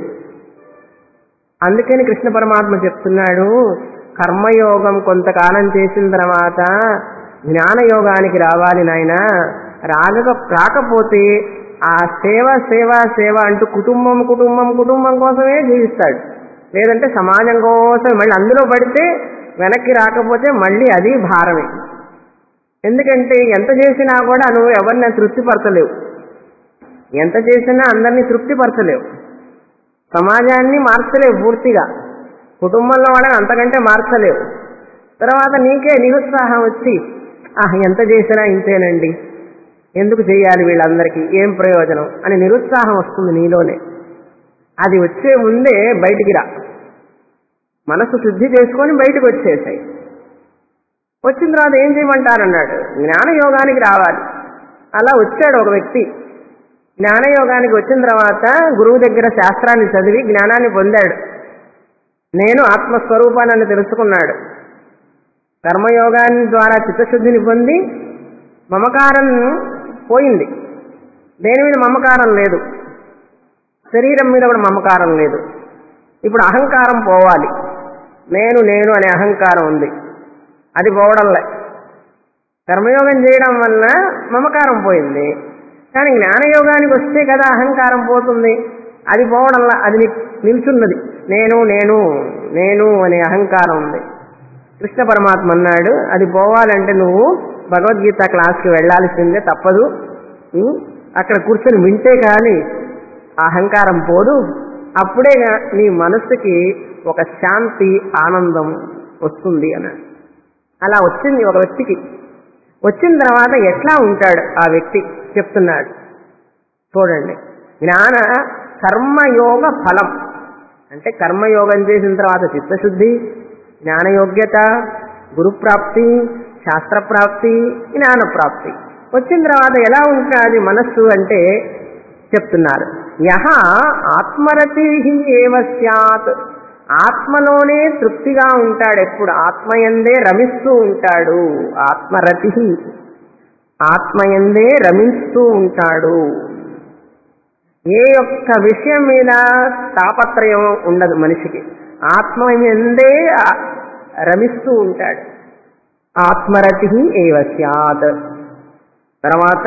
అందుకని కృష్ణ పరమాత్మ చెప్తున్నాడు కర్మయోగం కొంతకాలం చేసిన తర్వాత జ్ఞానయోగానికి రావాలి నాయన రాగక రాకపోతే ఆ సేవ సేవ సేవ అంటూ కుటుంబం కుటుంబం కుటుంబం కోసమే జీవిస్తాడు లేదంటే సమాజం కోసం మళ్ళీ అందులో పడితే వెనక్కి రాకపోతే మళ్ళీ అది భారమే ఎందుకంటే ఎంత చేసినా కూడా నువ్వు ఎవరిని తృప్తిపరచలేవు ఎంత చేసినా అందరినీ తృప్తిపరచలేవు సమాజాన్ని మార్చలేవు పూర్తిగా కుటుంబంలో వాళ్ళని అంతకంటే మార్చలేవు తర్వాత నీకే నిరుత్సాహం వచ్చి ఆ ఎంత చేసినా ఇంతేనండి ఎందుకు చేయాలి వీళ్ళందరికీ ఏం ప్రయోజనం అని నిరుత్సాహం వస్తుంది నీలోనే అది వచ్చే ముందే బయటికి రా మనసు శుద్ధి చేసుకొని బయటకు వచ్చేసాయి వచ్చిన తర్వాత ఏం చేయమంటారన్నాడు జ్ఞానయోగానికి రావాలి అలా వచ్చాడు ఒక వ్యక్తి జ్ఞానయోగానికి వచ్చిన తర్వాత గురువు దగ్గర శాస్త్రాన్ని చదివి జ్ఞానాన్ని పొందాడు నేను ఆత్మస్వరూపాన్ని తెలుసుకున్నాడు కర్మయోగాన్ని ద్వారా చిత్తశుద్ధిని పొంది మమకారం పోయింది దేని మీద మమకారం లేదు శరీరం మీద కూడా మమకారం లేదు ఇప్పుడు అహంకారం పోవాలి నేను నేను అనే అహంకారం ఉంది అది పోవడంలే కర్మయోగం చేయడం వల్ల మమకారం పోయింది కానీ జ్ఞానయోగానికి వస్తే కదా అహంకారం పోతుంది అది పోవడంలా అది ని- నిల్చున్నది నేను నేను నేను అనే అహంకారం ఉంది కృష్ణ పరమాత్మ అన్నాడు అది పోవాలంటే నువ్వు భగవద్గీత క్లాస్కి వెళ్ళాల్సిందే తప్పదు ఉం? అక్కడ కూర్చొని వింటే కానీ ఆ అహంకారం పోదు అప్పుడే గా- నీ మనస్సుకి ఒక శాంతి ఆనందం వస్తుంది అన్నాడు అలా వచ్చింది ఒక వ్యక్తికి వచ్చిన తర్వాత ఎట్లా ఉంటాడు ఆ వ్యక్తి చెప్తున్నాడు చూడండి జ్ఞాన కర్మయోగ ఫలం అంటే కర్మయోగం చేసిన తర్వాత చిత్తశుద్ధి జ్ఞానయోగ్యత గురుప్రాప్తి శాస్త్రప్రాప్తి జ్ఞానప్రాప్తి వచ్చిన తర్వాత ఎలా ఉంటుంది మనస్సు అంటే చెప్తున్నారు యహ ఆత్మరతి ఏవ స్యాత్ ఆత్మలోనే తృప్తిగా ఉంటాడు ఎప్పుడు ఆత్మయందే రమిస్తూ ఉంటాడు ఆత్మరతి ఆత్మయందే రమిస్తూ ఉంటాడు ఏ ఒక్క విషయం మీద తాపత్రయం ఉండదు మనిషికి ఆత్మ ఎందే రమిస్తూ ఉంటాడు ఆత్మరతి ఏవ స్యాత్ తర్వాత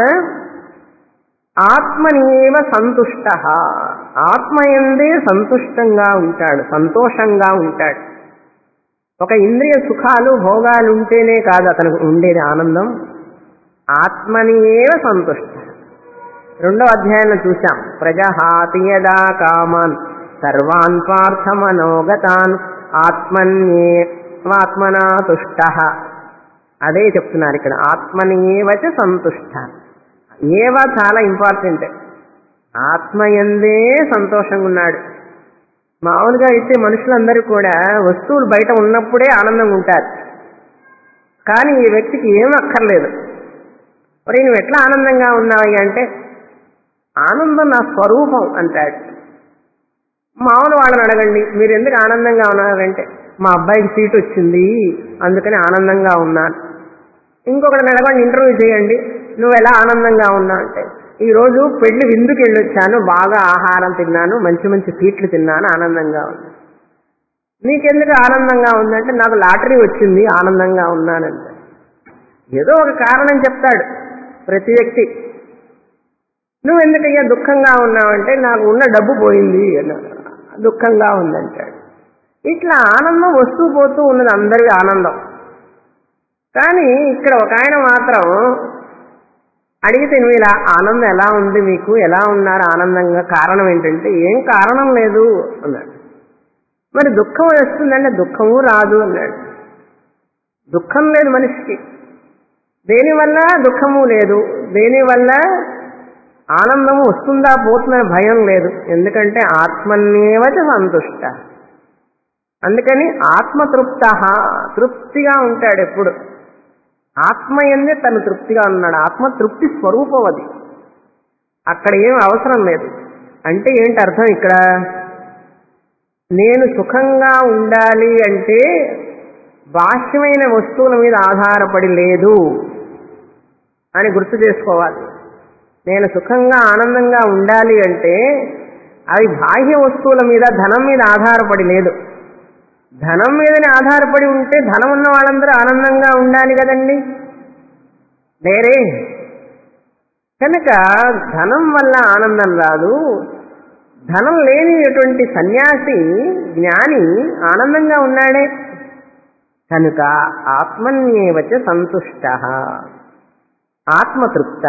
ఆత్మనేవ సంతుష్ట ఆత్మయందే సంతుష్టంగా ఉంటాడు సంతోషంగా ఉంటాడు ఒక ఇంద్రియ సుఖాలు భోగాలు ఉంటేనే కాదు అతనికి ఉండేది ఆనందం ఆత్మనియేవ సంతుష్ట రెండవ అధ్యాయంలో చూశాం ప్రజహాతి యదా కామాన్ సర్వాన్ పార్థమనోగతాన్ ఆత్మన్యేవాత్మనా తుష్ట అదే చెప్తున్నారు ఇక్కడ ఆత్మనియేవచ సంతుష్ట ఏవ చాలా ఇంపార్టెంట్ ఆత్మయందే సంతోషంగా ఉన్నాడు మామూలుగా అయితే మనుషులందరూ కూడా వస్తువులు బయట ఉన్నప్పుడే ఆనందంగా ఉంటారు కానీ ఈ వ్యక్తికి ఏం అక్కర్లేదు మరి నువ్వు ఎట్లా ఆనందంగా ఉన్నావు అంటే ఆనందం నా స్వరూపం అంటాడు మామూలు వాళ్ళని అడగండి మీరు ఎందుకు ఆనందంగా ఉన్నారంటే మా అబ్బాయికి సీట్ వచ్చింది అందుకని ఆనందంగా ఉన్నాను ఇంకొకటి అడగండి ఇంటర్వ్యూ చేయండి నువ్వు ఎలా ఆనందంగా ఉన్నా అంటే ఈ రోజు పెళ్లి విందుకు వెళ్ళొచ్చాను బాగా ఆహారం తిన్నాను మంచి మంచి సీట్లు తిన్నాను ఆనందంగా ఉంది నీకెందుకు ఆనందంగా ఉందంటే నాకు లాటరీ వచ్చింది ఆనందంగా ఉన్నానంటే ఏదో ఒక కారణం చెప్తాడు ప్రతి వ్యక్తి నువ్వు ఎందుకయ్యా దుఃఖంగా ఉన్నావంటే నాకు ఉన్న డబ్బు పోయింది అన్నాడు దుఃఖంగా ఉందంటాడు ఇట్లా ఆనందం వస్తూ పోతూ ఉన్నది అందరి ఆనందం కానీ ఇక్కడ ఒక ఆయన మాత్రం అడిగితే నువ్వు ఇలా ఆనందం ఎలా ఉంది మీకు ఎలా ఉన్నారు ఆనందంగా కారణం ఏంటంటే ఏం కారణం లేదు అన్నాడు మరి దుఃఖం వస్తుందంటే దుఃఖము రాదు అన్నాడు దుఃఖం లేదు మనిషికి దేనివల్ల దుఃఖము లేదు దేనివల్ల ఆనందము వస్తుందా పోతుందని భయం లేదు ఎందుకంటే ఆత్మన్యేవచ సంతుష్ట అందుకని ఆత్మతృప్త తృప్తిగా ఉంటాడు ఎప్పుడు ఆత్మ ఎందే తను తృప్తిగా ఉన్నాడు ఆత్మ తృప్తి స్వరూపం అది అక్కడ ఏం అవసరం లేదు అంటే ఏంటి అర్థం ఇక్కడ నేను సుఖంగా ఉండాలి అంటే బాహ్యమైన వస్తువుల మీద ఆధారపడి లేదు అని గుర్తు చేసుకోవాలి నేను సుఖంగా ఆనందంగా ఉండాలి అంటే అవి బాహ్య వస్తువుల మీద ధనం మీద ఆధారపడి లేదు ధనం మీదనే ఆధారపడి ఉంటే ధనం ఉన్న వాళ్ళందరూ ఆనందంగా ఉండాలి కదండి లేరే కనుక ధనం వల్ల ఆనందం రాదు ధనం లేనిటువంటి సన్యాసి జ్ఞాని ఆనందంగా ఉన్నాడే కనుక ఆత్మన్యేవచ సంతుష్ట ఆత్మతృప్త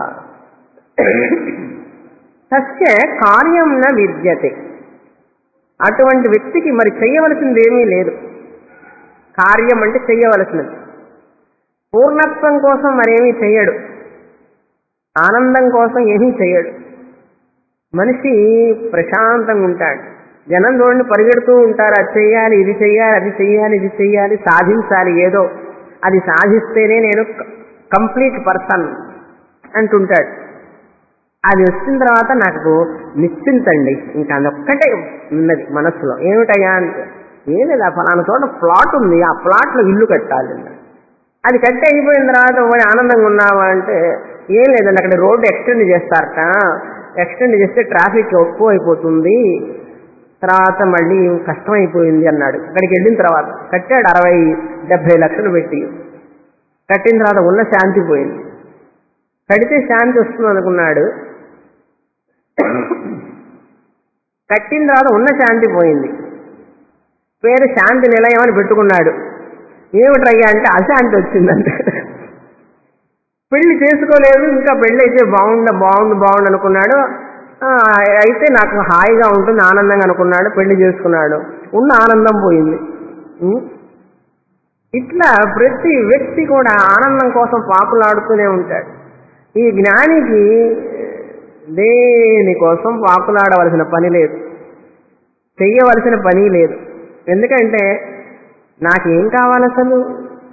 తస్య కార్యం న విద్యతే అటువంటి వ్యక్తికి మరి చెయ్యవలసింది ఏమీ లేదు కార్యం అంటే చెయ్యవలసినది పూర్ణత్వం కోసం మరేమీ చెయ్యడు ఆనందం కోసం ఏమీ చెయ్యడు మనిషి ప్రశాంతంగా ఉంటాడు జనం చూడండి పరిగెడుతూ ఉంటారు అది చెయ్యాలి ఇది చెయ్యాలి అది చెయ్యాలి ఇది చెయ్యాలి సాధించాలి ఏదో అది సాధిస్తేనే నేను కంప్లీట్ పర్సన్ అంటుంటాడు అది వచ్చిన తర్వాత నాకు నిశ్చింతండి ఇంకా అదొక్కటే ఉన్నది మనస్సులో ఏమిటయ్యా అంటే ఏం లేదు ఆ ఫలానా చోట ప్లాట్ ఉంది ఆ ప్లాట్లో ఇల్లు కట్టాలి అది కట్టి అయిపోయిన తర్వాత పోయి ఆనందంగా ఉన్నావా అంటే ఏం లేదండి అక్కడ రోడ్డు ఎక్స్టెండ్ చేస్తారట ఎక్స్టెండ్ చేస్తే ట్రాఫిక్ ఎక్కువ అయిపోతుంది తర్వాత మళ్ళీ కష్టం అయిపోయింది అన్నాడు అక్కడికి వెళ్ళిన తర్వాత కట్టాడు అరవై డెబ్బై లక్షలు పెట్టి కట్టిన తర్వాత ఉన్న శాంతి పోయింది కడితే శాంతి వస్తుంది అనుకున్నాడు కట్టిన తర్వాత ఉన్న శాంతి పోయింది పేరు శాంతి నిలయం అని పెట్టుకున్నాడు ఏమిట్రయ్యా అంటే అశాంతి వచ్చిందంటే పెళ్లి చేసుకోలేదు ఇంకా పెళ్లి అయితే బాగుండ బాగుండు బాగుండు అనుకున్నాడు ఆ, అయితే నాకు హాయిగా ఉంటుంది ఆనందంగా అనుకున్నాడు పెళ్లి చేసుకున్నాడు ఉన్న ఆనందం పోయింది ఉం? ఇట్లా ప్రతి వ్యక్తి కూడా ఆనందం కోసం పాకులాడుతూనే ఉంటాడు ఈ జ్ఞానికి దేనికోసం పాకులాడవలసిన పని లేదు చెయ్యవలసిన పని లేదు ఎందుకంటే నాకేం కావాలి అసలు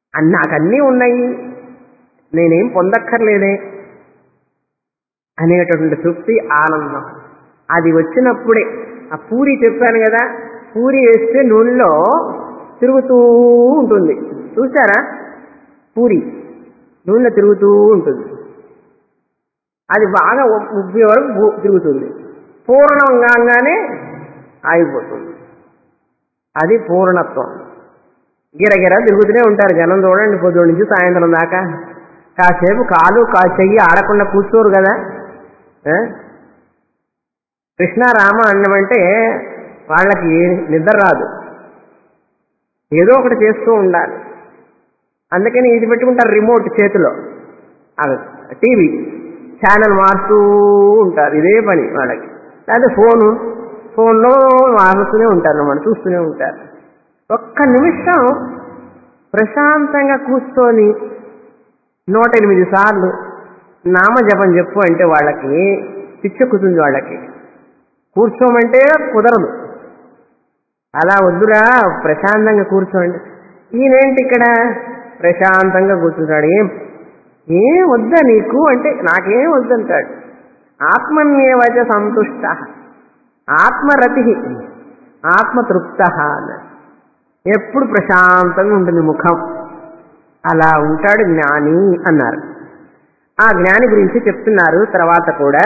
అన్ని నాకు అన్నీ ఉన్నాయి నేనేం పొందక్కర్లేదే అనేటటువంటి తృప్తి ఆనందం అది వచ్చినప్పుడే ఆ పూరి చెప్పాను కదా పూరి వేస్తే నూనెలో తిరుగుతూ ఉంటుంది చూసారా పూరి నూనెలో తిరుగుతూ ఉంటుంది అది బాగా ఉబ్బే వరకు బు- తిరుగుతుంది పూర్ణం కాగానే ఆగిపోతుంది అది పూర్ణత్వం గిరగిర తిరుగుతూనే ఉంటారు జనం చూడండి పొద్దు నుంచి సాయంత్రం దాకా కాసేపు కాలు కా చెయ్యి ఆడకుండా కూర్చోరు కదా ఆ? కృష్ణ రామ అన్నమంటే వాళ్ళకి నిద్ర రాదు ఏదో ఒకటి చేస్తూ ఉండాలి అందుకని ఇది పెట్టుకుంటారు రిమోట్ చేతిలో అది టీవీ ఛానల్ మారుతూ ఉంటారు ఇదే పని వాళ్ళకి లేదా ఫోను ఫోన్లో మారుతూనే ఉంటారు మనం చూస్తూనే ఉంటారు ఒక్క నిమిషం ప్రశాంతంగా కూర్చొని నూట ఎనిమిది సార్లు నామజపం చెప్పు అంటే వాళ్ళకి పిచ్చెక్కుతుంది వాళ్ళకి కూర్చోమంటే కుదరదు అలా వద్దురా ప్రశాంతంగా కూర్చోండి ఈయనేంటి ఇక్కడ ప్రశాంతంగా కూర్చుంటాడు ఏం ఏం వద్దా నీకు అంటే నాకేం వద్దంటాడు ఆత్మన్యేవచ సంతుష్ట ఆత్మరతి ఆత్మతృప్త అన్నాడు ఎప్పుడు ప్రశాంతంగా ఉంటుంది ముఖం అలా ఉంటాడు జ్ఞాని అన్నారు ఆ జ్ఞాని గురించి చెప్తున్నారు తర్వాత కూడా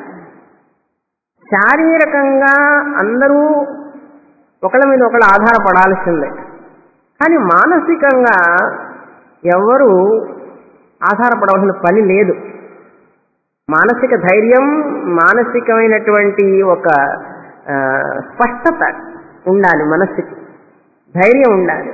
శారీరకంగా అందరూ ఒకళ్ళ మీద ఒకళ్ళు ఆధారపడాల్సిందే కానీ మానసికంగా ఎవరు ఆధారపడవలసిన పని లేదు మానసిక ధైర్యం మానసికమైనటువంటి ఒక ఆ, స్పష్టత ఉండాలి మనస్సుకి ధైర్యం ఉండాలి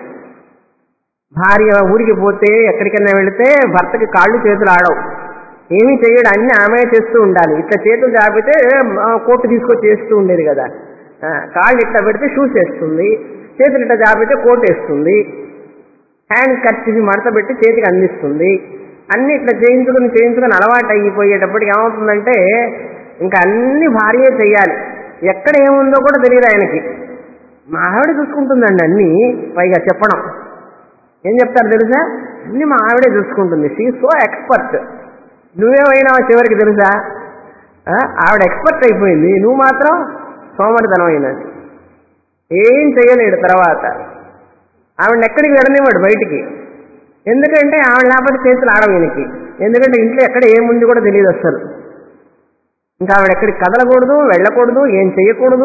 భార్య ఊరికి పోతే ఎక్కడికైనా వెళితే భర్తకి కాళ్ళు చేతులు ఆడవు ఏమీ చేయడు అన్ని ఆమె చేస్తూ ఉండాలి ఇట్లా చేతులు చాపితే ఆ, కోటు తీసుకొచ్చి చేస్తూ ఉండేది కదా ఆ, కాళ్ళు ఇట్లా పెడితే షూస్ వేస్తుంది చేతులు ఇట్లా చాపితే కోట్ వేస్తుంది హ్యాండ్ ఖర్చుకి మడత పెట్టి చేతికి అందిస్తుంది అన్ని ఇట్లా చేయించుకుని చేయించుకుని అలవాటు అయిపోయేటప్పటికి ఏమవుతుందంటే ఇంకా అన్ని భార్యే చెయ్యాలి ఎక్కడ ఏముందో కూడా తెలియదు ఆయనకి మా ఆవిడ చూసుకుంటుందండి అన్ని పైగా చెప్పడం ఏం చెప్తారు తెలుసా అన్ని మా ఆవిడే చూసుకుంటుంది షీ సో ఎక్స్పర్ట్ నువ్వేమైనా చివరికి తెలుసా ఆ, ఆవిడ ఎక్స్పర్ట్ అయిపోయింది నువ్వు మాత్రం సోమరితనం అయినది ఏం చేయలేడు తర్వాత ఆవిడని ఎక్కడికి వెళ్ళనివ్వడు బయటికి ఎందుకంటే ఆవిడ లేకపోతే చేతులు ఆడవు ఈయనకి ఎందుకంటే ఇంట్లో ఎక్కడ ఏముంది కూడా తెలియదు అసలు ఇంకా ఆవిడ ఎక్కడికి కదలకూడదు వెళ్ళకూడదు ఏం చేయకూడదు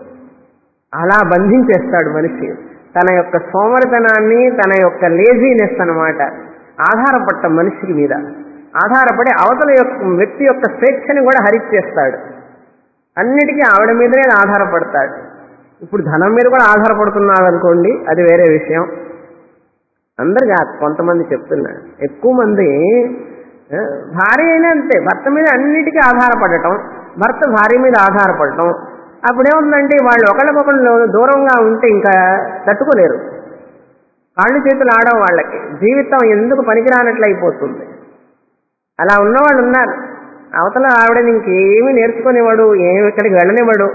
అలా బంధించేస్తాడు మనిషి తన యొక్క సోమరితనాన్ని తన యొక్క లేజీనెస్ అన్నమాట ఆధారపడ్డ మనిషి మీద ఆధారపడి అవతల యొక్క వ్యక్తి యొక్క స్వేచ్ఛని కూడా హరిచేస్తాడు అన్నిటికీ ఆవిడ మీదనే ఆధారపడతాడు ఇప్పుడు ధనం మీద కూడా ఆధారపడుతున్నాడు అనుకోండి అది వేరే విషయం అందరు కాదు కొంతమంది చెప్తున్నారు ఎక్కువ మంది ఆ, భార్య అయినా అంతే భర్త మీద అన్నిటికీ ఆధారపడటం భర్త భార్య మీద ఆధారపడటం అప్పుడేముందంటే వాళ్ళు ఒకళ్ళకొకళ్ళు దూరంగా ఉంటే ఇంకా తట్టుకోలేరు కాళ్ళు చేతులు ఆడవు వాళ్ళకి జీవితం ఎందుకు పనికిరానట్లు అయిపోతుంది అలా ఉన్నవాళ్ళు ఉన్నారు అవతల ఆవిడని ఇంకేమీ నేర్చుకునేవాడు ఏమి ఇక్కడికి వెళ్ళనివ్వడు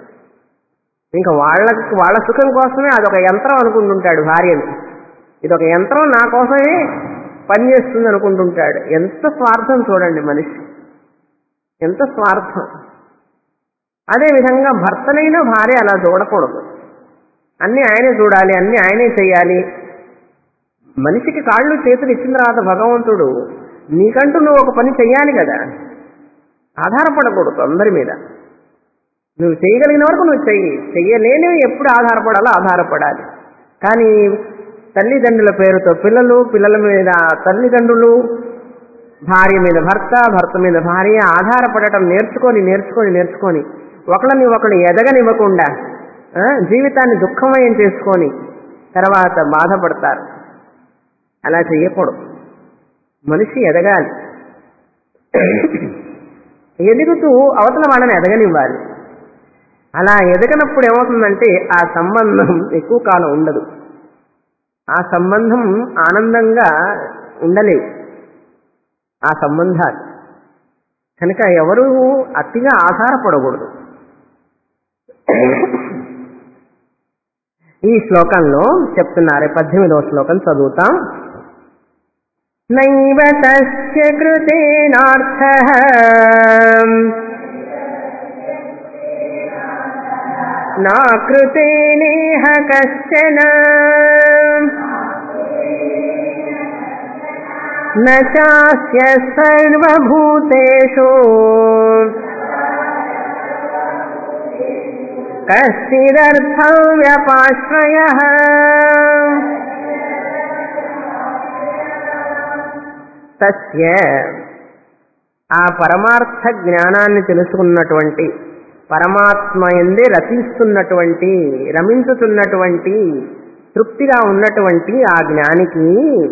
ఇంకా వాళ్ళకి వాళ్ళ సుఖం కోసమే అదొక యంత్రం అనుకుంటుంటాడు భార్యని ఇదొక యంత్రం నా కోసమే పనిచేస్తుంది అనుకుంటుంటాడు ఎంత స్వార్థం చూడండి మనిషి ఎంత స్వార్థం అదే విధంగా భర్తనైనా భార్య అలా చూడకూడదు అన్ని ఆయనే చూడాలి అన్ని ఆయనే చేయాలి మనిషికి కాళ్ళు చేతులు ఇచ్చిన తర్వాత భగవంతుడు నీకంటూ నువ్వు ఒక పని చెయ్యాలి కదా ఆధారపడకూడదు అందరి మీద నువ్వు చేయగలిగిన వరకు నువ్వు చెయ్యి చెయ్యలేనివి ఎప్పుడు ఆధారపడాలో ఆధారపడాలి కానీ తల్లిదండ్రుల పేరుతో పిల్లలు పిల్లల మీద తల్లిదండ్రులు భార్య మీద భర్త భర్త మీద భార్య ఆధారపడటం నేర్చుకొని నేర్చుకొని నేర్చుకొని ఒకళ్ళని ఒకళ్ళు ఎదగనివ్వకుండా ఆ, జీవితాన్ని దుఃఖమయం చేసుకొని తర్వాత బాధపడతారు అలా చెయ్యకూడదు మనిషి ఎదగాలి ఎదుగుతూ అవతల వాళ్ళని ఎదగనివ్వాలి అలా ఎదగనప్పుడు ఏమవుతుందంటే ఆ సంబంధం ఎక్కువ కాలం ఉండదు ఆ సంబంధం ఆనందంగా ఉండలేవు ఆ సంబంధాలు కనుక ఎవరు అతిగా ఆధారపడకూడదు ఈ శ్లోకంలో చెప్తున్నారు పద్దెనిమిదవ శ్లోకం చదువుతాం నైవ తస్య కృతేనార్థః నా కృతేనేహ కశ్చన न चास्य सर्वभूतेषु कश्चिदर्थव्यपाश्रयः తస్య ఆ పరమార్థ జ్ఞానాన్ని తెలుసుకున్నటువంటి పరమాత్మ ఎందే రచిస్తున్నటువంటి రమించుతున్నటువంటి తృప్తిగా ఉన్నటువంటి ఆ జ్ఞానికి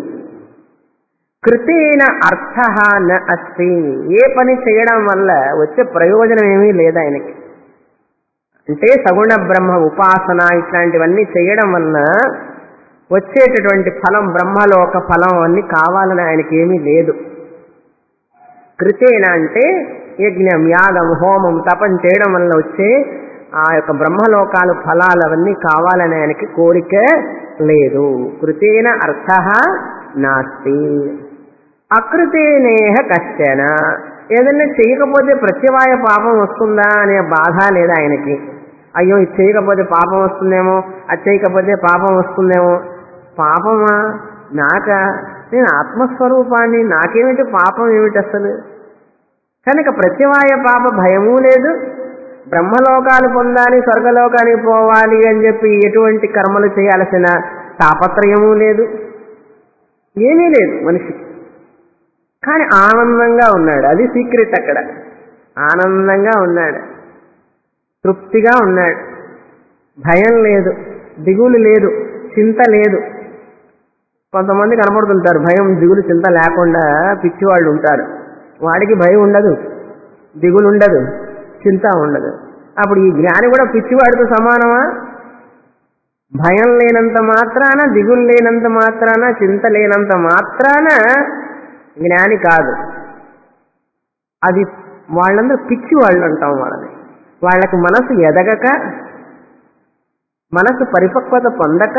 కృతేన అర్థ న అస్తి ఏ పని చేయడం వల్ల వచ్చే ప్రయోజనం ఏమీ లేదు ఆయనకి అంటే సగుణ బ్రహ్మ ఉపాసన ఇట్లాంటివన్నీ చేయడం వలన వచ్చేటటువంటి ఫలం బ్రహ్మలోక ఫలం అన్ని కావాలని ఆయనకి ఏమీ లేదు కృతేన అంటే యజ్ఞం యాగం హోమం తపం చేయడం వల్ల వచ్చే ఆ యొక్క బ్రహ్మలోకాలు ఫలాలు అవన్నీ కావాలని ఆయనకి కోరిక లేదు కృతేన అర్థ నాస్తి అకృతేనేహ కష్టన ఏదన్నా చేయకపోతే ప్రత్యవాయ పాపం వస్తుందా అనే బాధ లేదు ఆయనకి అయ్యో ఇది చేయకపోతే పాపం వస్తుందేమో అది చేయకపోతే పాపం వస్తుందేమో పాపమా నాక నేను ఆత్మస్వరూపాన్ని నాకేమిటి పాపం ఏమిటి అసలు కనుక ప్రత్యవాయ పాప భయమూ లేదు బ్రహ్మలోకాలు పొందాలి స్వర్గలోకానికి పోవాలి అని చెప్పి ఎటువంటి కర్మలు చేయాల్సిన తాపత్రయమూ లేదు ఏమీ లేదు మనిషి కానీ ఆనందంగా ఉన్నాడు అది సీక్రెట్ అక్కడ ఆనందంగా ఉన్నాడు తృప్తిగా ఉన్నాడు భయం లేదు దిగులు లేదు చింత లేదు కొంతమంది కనబడుతుంటారు భయం దిగులు చింత లేకుండా పిచ్చివాళ్ళు ఉంటారు వాడికి భయం ఉండదు దిగులు ఉండదు చింత ఉండదు అప్పుడు ఈ జ్ఞాని కూడా పిచ్చివాడితో సమానమా భయం లేనంత మాత్రాన దిగులు లేనంత మాత్రాన చింత లేనంత మాత్రాన జ్ఞాని కాదు అది వాళ్ళందరూ పిచ్చి వాళ్ళు అంటాం వాళ్ళని వాళ్ళకి మనసు ఎదగక మనసు పరిపక్వత పొందక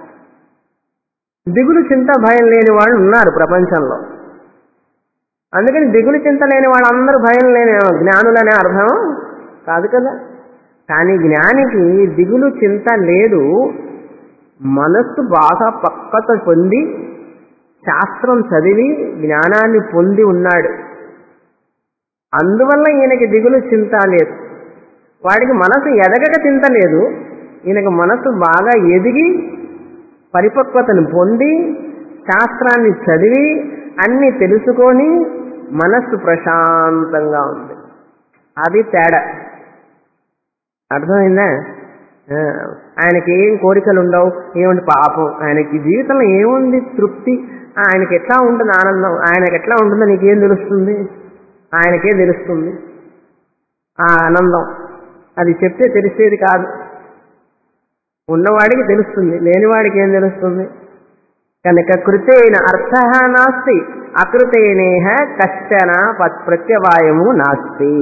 దిగులు చింత భయం లేని వాళ్ళు ఉన్నారు ప్రపంచంలో అందుకని దిగులు చింత లేని వాళ్ళందరూ భయం లేని జ్ఞానులనే అర్థం కాదు కదా కానీ జ్ఞానికి దిగులు చింత లేదు మనస్సు బాగా పక్కత పొంది శాస్త్రం చదివి జ్ఞానాన్ని పొంది ఉన్నాడు అందువల్ల ఈయనకి దిగులు చింత లేదు వాడికి మనసు ఎదగక చింత లేదు ఈయనకి మనసు బాగా ఎదిగి పరిపక్వతను పొంది శాస్త్రాన్ని చదివి అన్ని తెలుసుకొని మనస్సు ప్రశాంతంగా ఉంది అది తేడా అర్థమైందా ఆ, ఆయనకి ఏం కోరికలు ఉండవు ఏముంది పాపం ఆయనకి జీవితంలో ఏముంది తృప్తి ఆ, ఆయనకి ఎట్లా ఉంటుంది ఆనందం ఆయనకి ఎట్లా ఉంటుందో నీకేం తెలుస్తుంది ఆయనకే తెలుస్తుంది ఆ ఆనందం అది చెప్తే తెలిసేది కాదు ఉన్నవాడికి తెలుస్తుంది లేనివాడికి ఏం తెలుస్తుంది కనుక కృతేన అర్థ నాస్తి అకృతేనేహ కశ్చన ప- ప్రత్యవాయము నాస్తి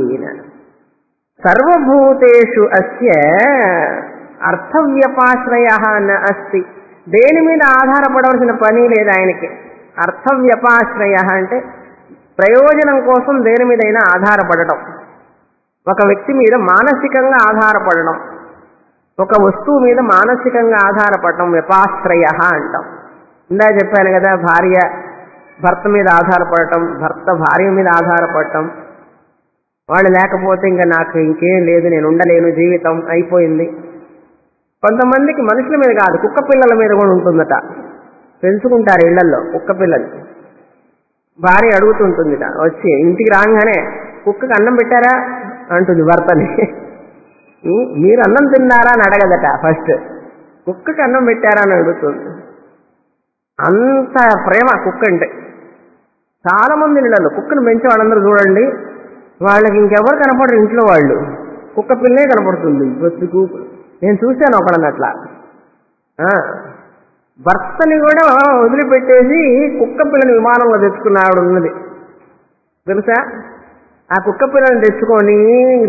సర్వభూతేషు అస్య అర్థవ్యపాశ్రయ న అస్తి దేని మీద ఆధారపడవలసిన పని లేదు ఆయనకి అర్థవ్యపాశ్రయ అంటే ప్రయోజనం కోసం దేని మీదైనా ఆధారపడటం ఒక వ్యక్తి మీద మానసికంగా ఆధారపడడం ఒక వస్తువు మీద మానసికంగా ఆధారపడటం వ్యపాశ్రయ అంటాం ఇందా చెప్పాను కదా భార్య భర్త మీద ఆధారపడటం భర్త భార్య మీద ఆధారపడటం వాళ్ళు లేకపోతే ఇంకా నాకు ఇంకేం లేదు నేను ఉండలేను జీవితం అయిపోయింది కొంతమందికి మనుషుల మీద కాదు కుక్క పిల్లల మీద కూడా ఉంటుందట పెంచుకుంటారు ఇళ్లలో కుక్క పిల్లలు భార్య అడుగుతుంటుందిట వచ్చి ఇంటికి రాగానే కుక్కకి అన్నం పెట్టారా అంటుంది భర్తని "ఉం, మీరు అన్నం తిన్నారా అని అడగదట ఫస్ట్ కుక్కకి అన్నం పెట్టారా అని అడుగుతుంది అంత ప్రేమ కుక్క అంటే చాలా మంది ఇళ్ళలో కుక్కను పెంచే వాళ్ళందరూ చూడండి వాళ్ళకి ఇంకెవరు కనపడరు ఇంట్లో వాళ్ళు కుక్క పిల్లే కనపడుతుంది బతుకు నేను చూశాను ఒకడని అట్లా ఆ, భర్తని కూడా వదిలిపెట్టేసి కుక్క పిల్లని విమానంలో తెచ్చుకున్న ఆవిడ ఉన్నది తెలుసా ఆ కుక్క పిల్లని తెచ్చుకొని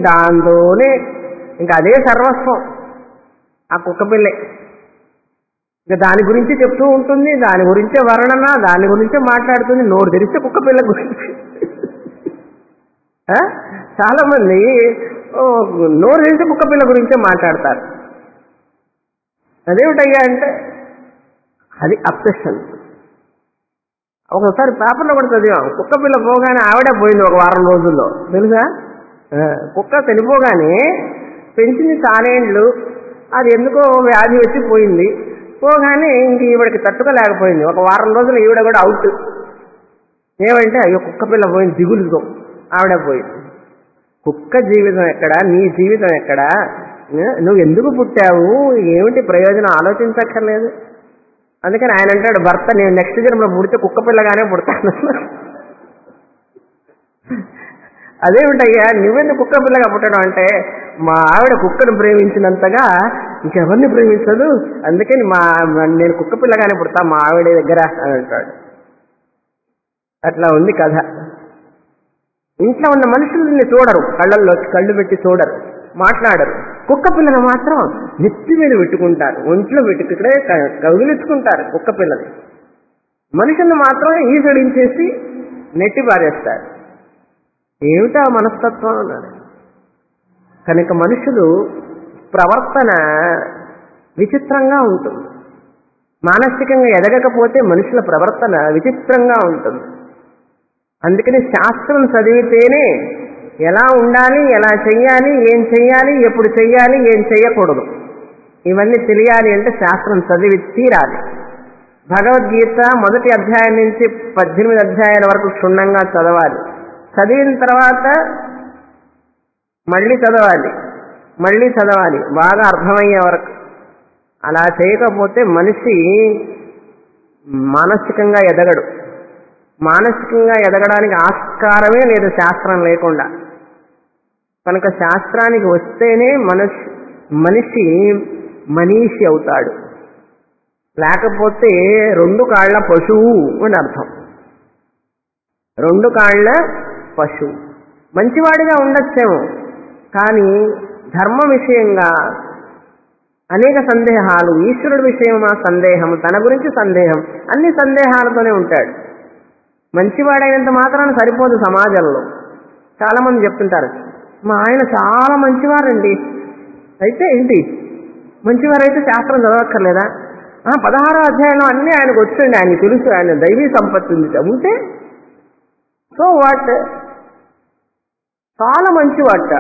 దాంతోనే ఇంకా అదే సర్వస్వం ఆ కుక్క పిల్లే ఇక దాని గురించి చెప్తూ ఉంటుంది దాని గురించే వర్ణన దాని గురించే మాట్లాడుతుంది నోరు తెరిస్తే కుక్క పిల్ల గురించి ఆ? చాలా మంది ఓ, నోరు తెరిస్తే కుక్క పిల్ల గురించే మాట్లాడతారు అదేమిటయ్యా అంటే అది అప్సెషన్ ఒకసారి పేపర్లో కూడా చదివాం కుక్క పిల్ల పోగానే ఆవిడే పోయింది ఒక వారం రోజుల్లో తెలుసా ఆ, కుక్క చనిపోగానే పెంచింది చాలేండ్లు అది ఎందుకో వ్యాధి వచ్చి పోయింది పోగానే ఇంక ఈవిడకి తట్టుకోలేకపోయింది ఒక వారం రోజులు ఈవిడ కూడా అవుట్ ఏమంటే అయ్యో కుక్క పిల్ల పోయింది దిగులుతో ఆవిడ పోయింది కుక్క జీవితం ఎక్కడ నీ జీవితం ఎక్కడ ఏ? నువ్వు ఎందుకు పుట్టావు ఏమిటి ప్రయోజనం ఆలోచించక్కర్లేదు అందుకని ఆయన అంటాడు భర్త నేను నెక్స్ట్ జన్మలో పుడితే కుక్క పిల్లగానే పుడతాను అదేమిటయ్యా నువ్వెందుకు కుక్క పిల్లగా పుట్టడం అంటే మా ఆవిడ కుక్కను ప్రేమించినంతగా ఇంకెవరిని ప్రేమించదు అందుకని మా నేను కుక్క పిల్లగానే పుడతా మా ఆవిడ దగ్గర అని అంటాడు అట్లా ఉంది కథ ఇంట్లో ఉన్న మనుషుల్ని చూడరు కళ్ళల్లో కళ్ళు పెట్టి చూడరు మాట్లాడరు కుక్క పిల్లను మాత్రం నెత్తి మీద పెట్టుకుంటారు ఒంట్లో పెట్టుకు ఇక్కడే క- కౌగిలించుకుంటారు కుక్క పిల్లని మనుషుల్ని మాత్రం ఈసడించేసి నెట్టి పారేస్తారు ఏమిటా మనస్తత్వం అన్నారు కనుక మనుషులు ప్రవర్తన విచిత్రంగా ఉంటుంది మానసికంగా ఎదగకపోతే మనుషుల ప్రవర్తన విచిత్రంగా ఉంటుంది అందుకని శాస్త్రం చదివితేనే ఎలా ఉండాలి ఎలా చెయ్యాలి ఏం చెయ్యాలి ఎప్పుడు చెయ్యాలి ఏం చెయ్యకూడదు ఇవన్నీ తెలియాలి అంటే శాస్త్రం చదివి తీరాలి భగవద్గీత మొదటి అధ్యాయం నుంచి పద్దెనిమిది అధ్యాయాల వరకు క్షుణ్ణంగా చదవాలి చదివిన తర్వాత మళ్ళీ చదవాలి మళ్ళీ చదవాలి బాగా అర్థమయ్యే వరకు అలా చేయకపోతే మనిషి మానసికంగా ఎదగడు మానసికంగా ఎదగడానికి ఆస్కారమే లేదు శాస్త్రం లేకుండా కనుక శాస్త్రానికి వస్తేనే మనిషి మనిషి మనీషి అవుతాడు లేకపోతే రెండు కాళ్ళ పశువు అని అర్థం రెండు కాళ్ళ పశువు మంచివాడిగా ఉండొచ్చేమో కానీ ధర్మ విషయంగా అనేక సందేహాలు ఈశ్వరుడి విషయమా సందేహం తన గురించి సందేహం అన్ని సందేహాలతోనే ఉంటాడు మంచివాడైనంత మాత్రాన సరిపోదు సమాజంలో చాలా మంది చెప్తుంటారు మా ఆయన చాలా మంచివారండి అయితే ఏంటి మంచివారైతే శాస్త్రం చదవక్కర్లేదా ఆ, పదహారో అధ్యాయంలో అన్నీ ఆయనకు వచ్చండి ఆయన తెలుసు ఆయన దైవీ సంపత్తి ఉంది ఉంటే సో వాట్ చాలా మంచివాట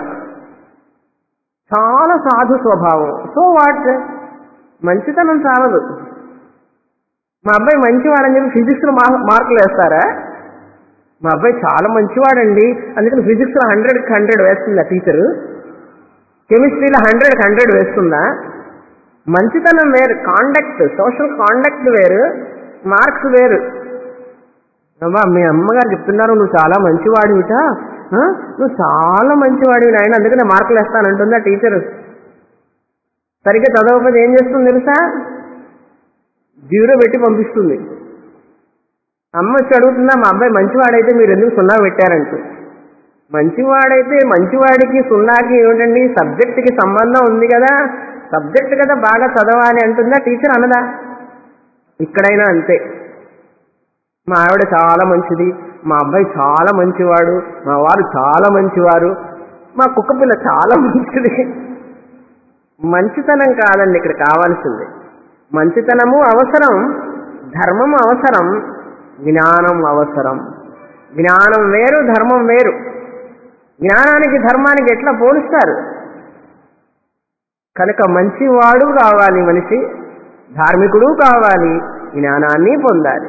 చాలా సాధు స్వభావం సో వాట్ మంచితనం చాలదు మా అబ్బాయి మంచివాడని చెప్పి ఫిజిక్స్లో మార్కులు వేస్తారా మా అబ్బాయి చాలా మంచివాడండి అందుకని ఫిజిక్స్లో హండ్రెడ్కి హండ్రెడ్ వేస్తుందా టీచరు కెమిస్ట్రీలో హండ్రెడ్కి హండ్రెడ్ వేస్తుందా మంచితనం వేరు కాండక్ట్ సోషల్ కాండక్ట్ వేరు మార్క్స్ వేరు అమ్మా మీ అమ్మగారు చెప్తున్నారు నువ్వు చాలా మంచివాడివిట ఆ? నువ్వు చాలా మంచివాడివి నాయన అందుకనే మార్కులు వేస్తానంటుందా టీచర్ సరిగ్గా చదవకపోతే ఏం చేస్తుంది తెలుసా జీరో పెట్టి పంపిస్తుంది అమ్మ వచ్చి అడుగుతుందా మా అబ్బాయి మంచివాడైతే మీరు ఎందుకు సున్నా పెట్టారంటూ మంచివాడైతే మంచివాడికి సున్నాకి ఏమిటండి సబ్జెక్టుకి సంబంధం ఉంది కదా సబ్జెక్ట్ కదా బాగా చదవాలి అంటుందా టీచర్ అనదా ఇక్కడైనా అంతే మా ఆవిడ చాలా మంచిది మా అబ్బాయి చాలా మంచివాడు మా వారు చాలా మంచివారు మా కుక్క పిల్ల చాలా మంచిది మంచితనం కాదండి ఇక్కడ కావాల్సింది మంచితనము అవసరం ధర్మం అవసరం జ్ఞానం అవసరం జ్ఞానం వేరు ధర్మం వేరు జ్ఞానానికి ధర్మానికి ఎట్లా పోలుస్తారు కనుక మంచివాడు కావాలి మనిషి ధార్మికుడు కావాలి జ్ఞానాన్ని పొందాలి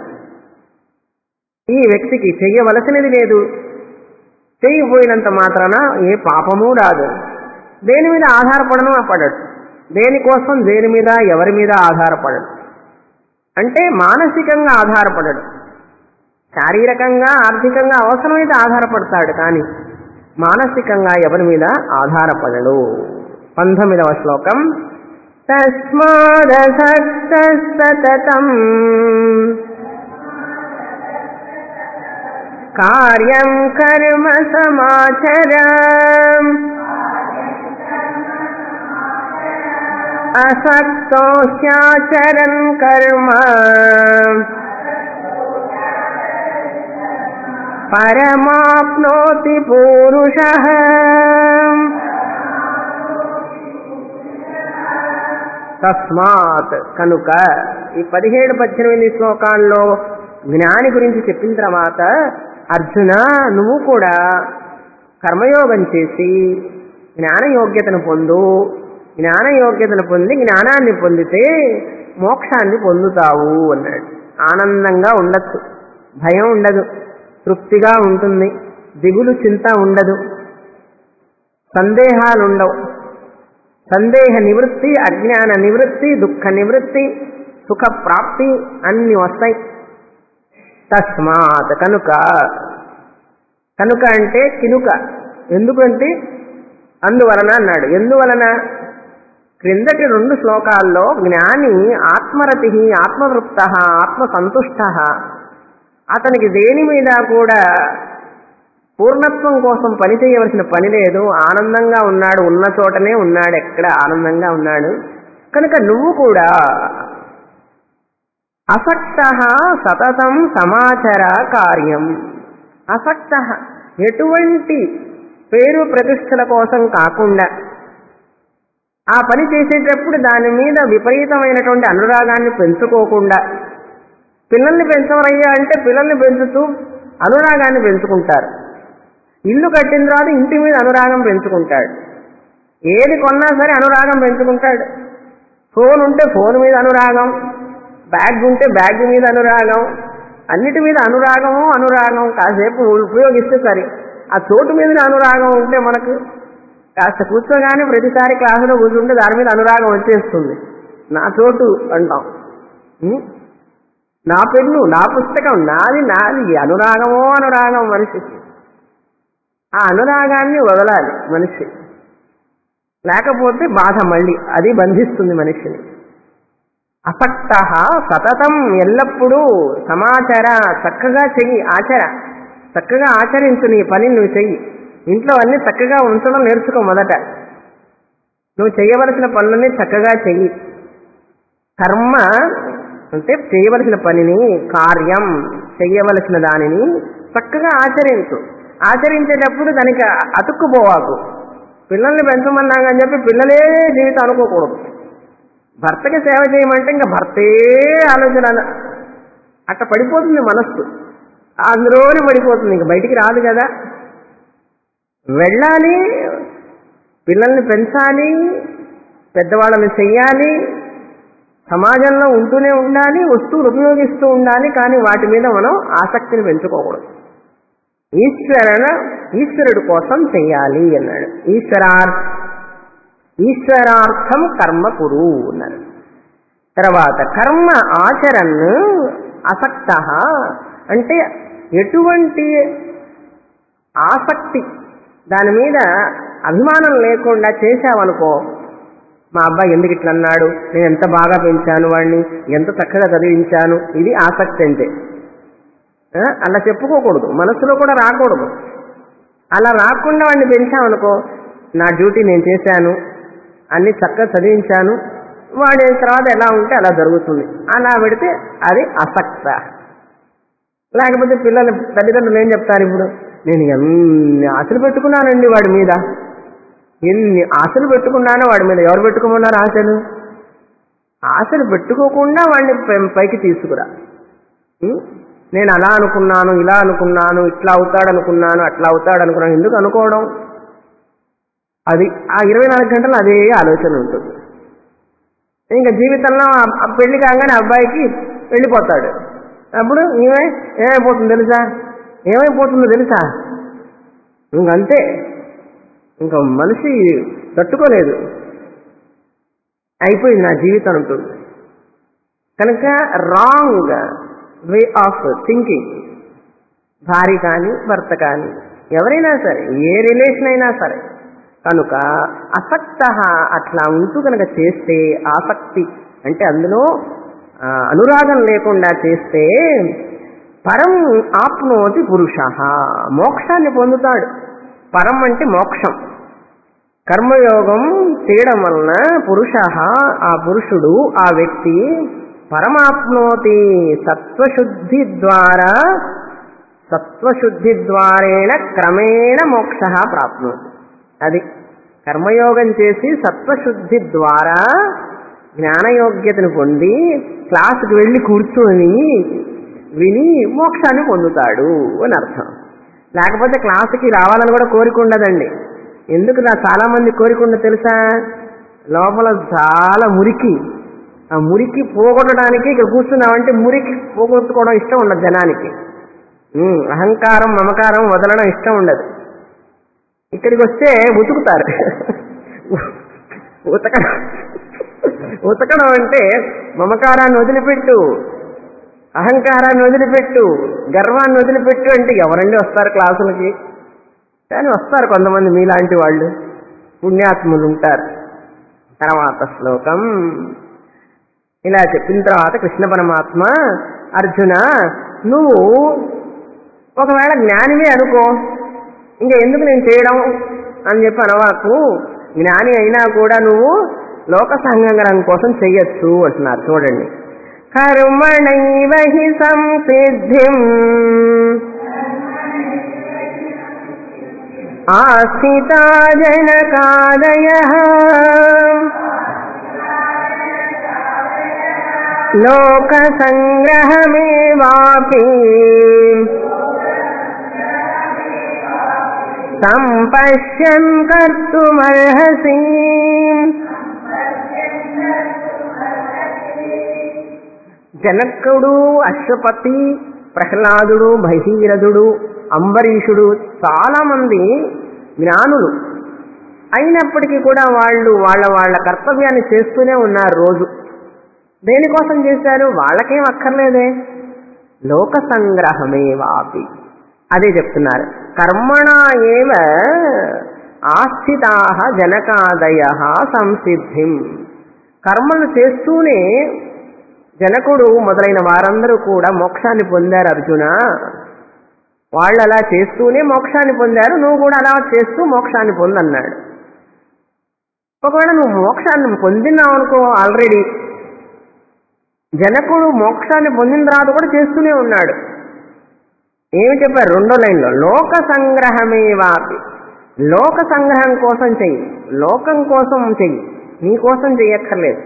ఈ వ్యక్తికి చెయ్యవలసినది లేదు చెయ్యిపోయినంత మాత్రాన ఏ పాపము రాదు దేని మీద ఆధారపడను పడడు దేనికోసం దేని మీద ఎవరి మీద ఆధారపడడు అంటే మానసికంగా ఆధారపడడు శారీరకంగా ఆర్థికంగా అవసరమైతే ఆధారపడతాడు కానీ మానసికంగా ఎవరి మీద ఆధారపడడు పంతొమ్మిదవ శ్లోకం తస్మాదసక్త సతతం కార్యం కర్మ సమాచర అసక్తో హ్యాచరన్ కర్మ పరమాప్నోతి పూరుష తస్మాత్ కనుక ఈ పదిహేడు పద్దెనిమిది శ్లోకాల్లో జ్ఞాని గురించి చెప్పిన తర్వాత అర్జున నువ్వు కూడా కర్మయోగం చేసి జ్ఞాన యోగ్యతను పొందు జ్ఞాన యోగ్యతను పొంది జ్ఞానాన్ని పొందితే మోక్షాన్ని పొందుతావు అన్నాడు ఆనందంగా ఉండొచ్చు భయం ఉండదు తృప్తిగా ఉంటుంది దిగులు చింత ఉండదు సందేహాలు ఉండవు సందేహ నివృత్తి అజ్ఞాన నివృత్తి దుఃఖ నివృత్తి సుఖ ప్రాప్తి అన్ని వస్తాయి తస్మాత్ కనుక కనుక అంటే కినుక ఎందుకంటే అందువలన అన్నాడు ఎందువలన క్రిందటి రెండు శ్లోకాల్లో జ్ఞాని ఆత్మరతి ఆత్మతృప్త ఆత్మసంతుష్ట అతనికి దేని మీద కూడా పూర్ణత్వం కోసం పని చేయవలసిన పని లేదు ఆనందంగా ఉన్నాడు ఉన్న చోటనే ఉన్నాడు ఎక్కడ ఆనందంగా ఉన్నాడు కనుక నువ్వు కూడా అసక్త సతతం సమాచార కార్యం అసక్త ఎటువంటి పేరు ప్రతిష్టల కోసం కాకుండా ఆ పని చేసేటప్పుడు దాని మీద విపరీతమైనటువంటి అనురాగాన్ని పెంచుకోకుండా పిల్లల్ని పెంచవరయ్యా అంటే పిల్లల్ని పెంచుతూ అనురాగాన్ని పెంచుకుంటారు ఇల్లు కట్టిన తర్వాత ఇంటి మీద అనురాగం పెంచుకుంటాడు ఏది కొన్నా సరే అనురాగం పెంచుకుంటాడు ఫోన్ ఉంటే ఫోన్ మీద అనురాగం బ్యాగ్ ఉంటే బ్యాగ్ మీద అనురాగం అన్నిటి మీద అనురాగము అనురాగం కాసేపు ఉపయోగిస్తే సరే ఆ చోటు మీద అనురాగం ఉంటే మనకు కాస్త కూర్చోగానే ప్రతిసారి క్లాసులో కూర్చుంటే దాని మీద అనురాగం వచ్చేస్తుంది నా చోటు అంటాం ఉం? నా పెన్ను నా పుస్తకం నాది నాది అనురాగమో అనురాగం మనిషికి ఆ అనురాగాన్ని వదలాలి మనిషి లేకపోతే బాధ మళ్ళీ అది బంధిస్తుంది మనిషిని అసక్త సతతం ఎల్లప్పుడూ సమాచార చక్కగా చెయ్యి ఆచర చక్కగా ఆచరించు నీ పని నువ్వు చెయ్యి ఇంట్లో అన్ని చక్కగా ఉంచడం నేర్చుకో మొదట నువ్వు చేయవలసిన పనులన్నీ చక్కగా చెయ్యి కర్మ అంటే చేయవలసిన పనిని కార్యం చెయ్యవలసిన దానిని చక్కగా ఆచరించు ఆచరించేటప్పుడు దానికి అతుక్కుపోవాకు పిల్లల్ని పెంచమన్నాగని చెప్పి పిల్లలే జీవితం అనుకోకూడదు భర్తకి సేవ చేయమంటే ఇంకా భర్తే ఆలోచన అట్ట పడిపోతుంది మనస్సు అందులోనే పడిపోతుంది ఇంక బయటికి రాదు కదా వెళ్ళాలి పిల్లల్ని పెంచాలి పెద్దవాళ్ళని చెయ్యాలి సమాజంలో ఉంటూనే ఉండాలి వస్తువులు ఉపయోగిస్తూ ఉండాలి కానీ వాటి మీద మనం ఆసక్తిని పెంచుకోకూడదు ఈశ్వరన ఈశ్వరుడు కోసం చెయ్యాలి అన్నాడు ఈశ్వరార్ ఈశ్వరార్థం కర్మ కురు అన్నాడు తర్వాత కర్మ ఆచరణ అసక్త అంటే ఎటువంటి ఆసక్తి దాని మీద అభిమానం లేకుండా చేశావనుకో మా అబ్బాయి ఎందుకు ఇట్లా అన్నాడు నేను ఎంత బాగా పెంచాను వాడిని ఎంత చక్కగా చదివించాను ఇది ఆసక్తి అంటే ఆ, అలా చెప్పుకోకూడదు మనసులో కూడా రాకూడదు అలా రాకుండా వాడిని పెంచామనుకో నా డ్యూటీ నేను చేశాను అన్ని చక్కగా చదివించాను వాడి తర్వాత ఎలా ఉంటే అలా జరుగుతుంది అలా పెడితే అది అసక్త లేకపోతే పిల్లలు తల్లిదండ్రులు ఏం చెప్తారు ఇప్పుడు నేను ఎన్ని ఆశలు పెట్టుకున్నానండి వాడి మీద ఎన్ని ఆశలు పెట్టుకున్నానో వాడి మీద ఎవరు పెట్టుకోమన్నారు ఆశలు ఆశలు పెట్టుకోకుండా వాడిని పై- పైకి తీసుకురా ఉం? నేను అలా అనుకున్నాను ఇలా అనుకున్నాను ఇట్లా అవుతాడు అనుకున్నాను అట్లా అవుతాడు అనుకున్నాను ఎందుకు అనుకోవడం అది ఆ ఇరవై నాలుగు గంటలు అదే ఆలోచన ఉంటుంది ఇంకా జీవితంలో ఆ- ఆ పెళ్లి కాగానే అబ్బాయికి వెళ్ళిపోతాడు అప్పుడు ఈమె ఏమైపోతుంది తెలుసా ఏమైపోతుందో తెలుసా ఇంకంతే ఇంకా మనిషి తట్టుకోలేదు అయిపోయింది నా జీవితం ఉంటుంది కనుక రాంగ్ వే ఆఫ్ థింకింగ్ భార్య కానీ భర్త కానీ ఎవరైనా సరే ఏ రిలేషన్ అయినా సరే కనుక అసక్త అట్లా ఉంటూ కనుక చేస్తే ఆసక్తి అంటే అందులో ఆ, అనురాగం లేకుండా చేస్తే పరం ఆప్నోతి పురుష మోక్షాన్ని పొందుతాడు పరం అంటే మోక్షం కర్మయోగం చేయడం వలన పురుష ఆ పురుషుడు ఆ వ్యక్తి పరమాప్నోతి సత్వశుద్ధి ద్వారా సత్వశుద్ధి ద్వారేణ క్రమేణ మోక్ష ప్రాప్నోతి అది కర్మయోగం చేసి సత్వశుద్ధి ద్వారా జ్ఞానయోగ్యతను పొంది క్లాసుకు వెళ్ళి కూర్చొని విని మోక్షాన్ని పొందుతాడు అని అర్థం లేకపోతే క్లాసుకి రావాలని కూడా కోరిక ఉండదండి ఎందుకు నా చాలా మంది కోరిక ఉండదు తెలుసా లోపల చాలా మురికి ఆ మురికి పోగొట్టడానికి ఇక్కడ కూర్చున్నామంటే మురికి పోగొట్టుకోవడం ఇష్టం ఉండదు జనానికి ఉమ్, అహంకారం మమకారం వదలడం ఇష్టం ఉండదు ఇక్కడికి వస్తే ఉతుకుతారు ఉతకడం ఉతకడం అంటే మమకారాన్ని వదిలిపెట్టు అహంకారాన్ని వదిలిపెట్టు గర్వాన్ని వదిలిపెట్టు అంటే ఎవరండి వస్తారు క్లాసులకి కానీ వస్తారు కొంతమంది మీలాంటి వాళ్ళు పుణ్యాత్ములు ఉంటారు తర్వాత శ్లోకం ఇలా చెప్పిన తర్వాత కృష్ణ పరమాత్మ అర్జున నువ్వు ఒకవేళ జ్ఞానివే అనుకో ఇంకా ఎందుకు నేను చేయడం అని చెప్పి అనవాకు జ్ఞాని అయినా కూడా నువ్వు లోక సంగం కోసం చెయ్యొచ్చు అంటున్నారు చూడండి కర్మణైవ హి సంసిద్ధిం ఆస్థితా జనకాదయ లోక సంగ్రహమేవాపి సంపశ్యన్ కర్తుమర్హసి జనకుడు అశ్వపతి ప్రహ్లాదుడు భగీరథుడు అంబరీషుడు చాలా మంది జ్ఞానులు అయినప్పటికీ కూడా వాళ్ళు వాళ్ళ వాళ్ళ కర్తవ్యాన్ని చేస్తూనే ఉన్నారు రోజు దేనికోసం చేశారు వాళ్ళకేం అక్కర్లేదే లోక సంగ్రహమే వాపి అదే చెప్తున్నారు కర్మణ ఏవ ఆస్థితా జనకాదయ సంసిద్ధిం కర్మలు చేస్తూనే జనకుడు మొదలైన వారందరూ కూడా మోక్షాన్ని పొందారు అర్జున వాళ్ళు అలా చేస్తూనే మోక్షాన్ని పొందారు నువ్వు కూడా అలా చేస్తూ మోక్షాన్ని పొందన్నాడు ఒకవేళ నువ్వు మోక్షాన్ని పొందినావు అనుకో ఆల్రెడీ జనకుడు మోక్షాన్ని పొందిన తర్వాత కూడా చేస్తూనే ఉన్నాడు ఏమి చెప్పారు రెండో లైన్లో లోక సంగ్రహమే వాపి లోక సంగ్రహం కోసం చెయ్యి లోకం కోసం చెయ్యి నీ కోసం చెయ్యక్కర్లేదు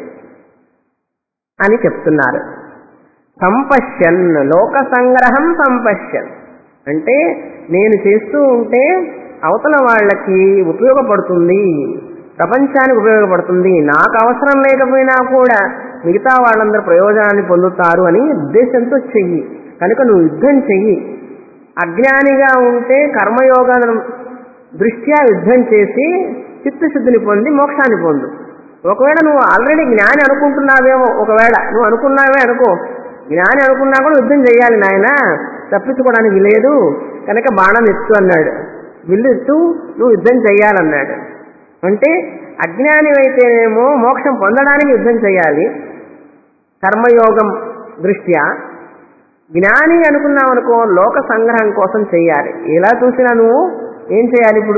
అని చెప్తున్నారు సంపశ్యన్ లోక సంగ్రహం సంపశ్యన్ అంటే నేను చేస్తూ ఉంటే అవతల వాళ్ళకి ఉపయోగపడుతుంది ప్రపంచానికి ఉపయోగపడుతుంది నాకు అవసరం లేకపోయినా కూడా మిగతా వాళ్ళందరూ ప్రయోజనాన్ని పొందుతారు అని ఉద్దేశంతో చెయ్యి కనుక నువ్వు యుద్ధం చెయ్యి అజ్ఞానిగా ఉంటే కర్మయోగాలను దృష్ట్యా యుద్ధం చేసి చిత్తశుద్ధిని పొంది మోక్షాన్ని పొందు ఒకవేళ నువ్వు ఆల్రెడీ జ్ఞాని అనుకుంటున్నావేమో ఒకవేళ నువ్వు అనుకున్నావే అనుకో జ్ఞాని అనుకున్నా కూడా యుద్ధం చేయాలి నాయన తప్పించుకోవడానికి లేదు కనుక బాణం ఎత్తు అన్నాడు విల్లు ఎత్తు నువ్వు యుద్ధం చెయ్యాలన్నాడు అంటే అజ్ఞాని అయితేనేమో మోక్షం పొందడానికి యుద్ధం చేయాలి కర్మయోగం దృష్ట్యా జ్ఞాని అనుకున్నావు అనుకో లోక సంగ్రహం కోసం చెయ్యాలి ఎలా చూసినా నువ్వు ఏం చేయాలి ఇప్పుడు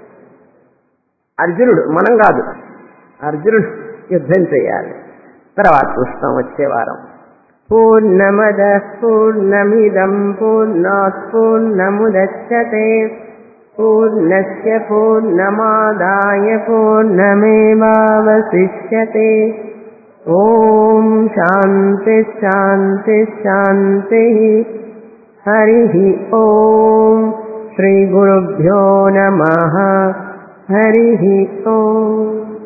అర్జునుడు మనం కాదు అర్జునుడు యుద్ధం చేయాలి తర్వాత చూస్తాం వచ్చే వారం పూర్ణమద పూర్ణమిదం పూర్ణాత్ పూర్ణముదచ్చతే పూర్ణస్య పూర్ణమాదాయ పూర్ణమేవావశిష్యతే ఓం శాంతి శాంతి శాంతి హరి ఓం శ్రీ గురుభ్యో నమ హరి ఓం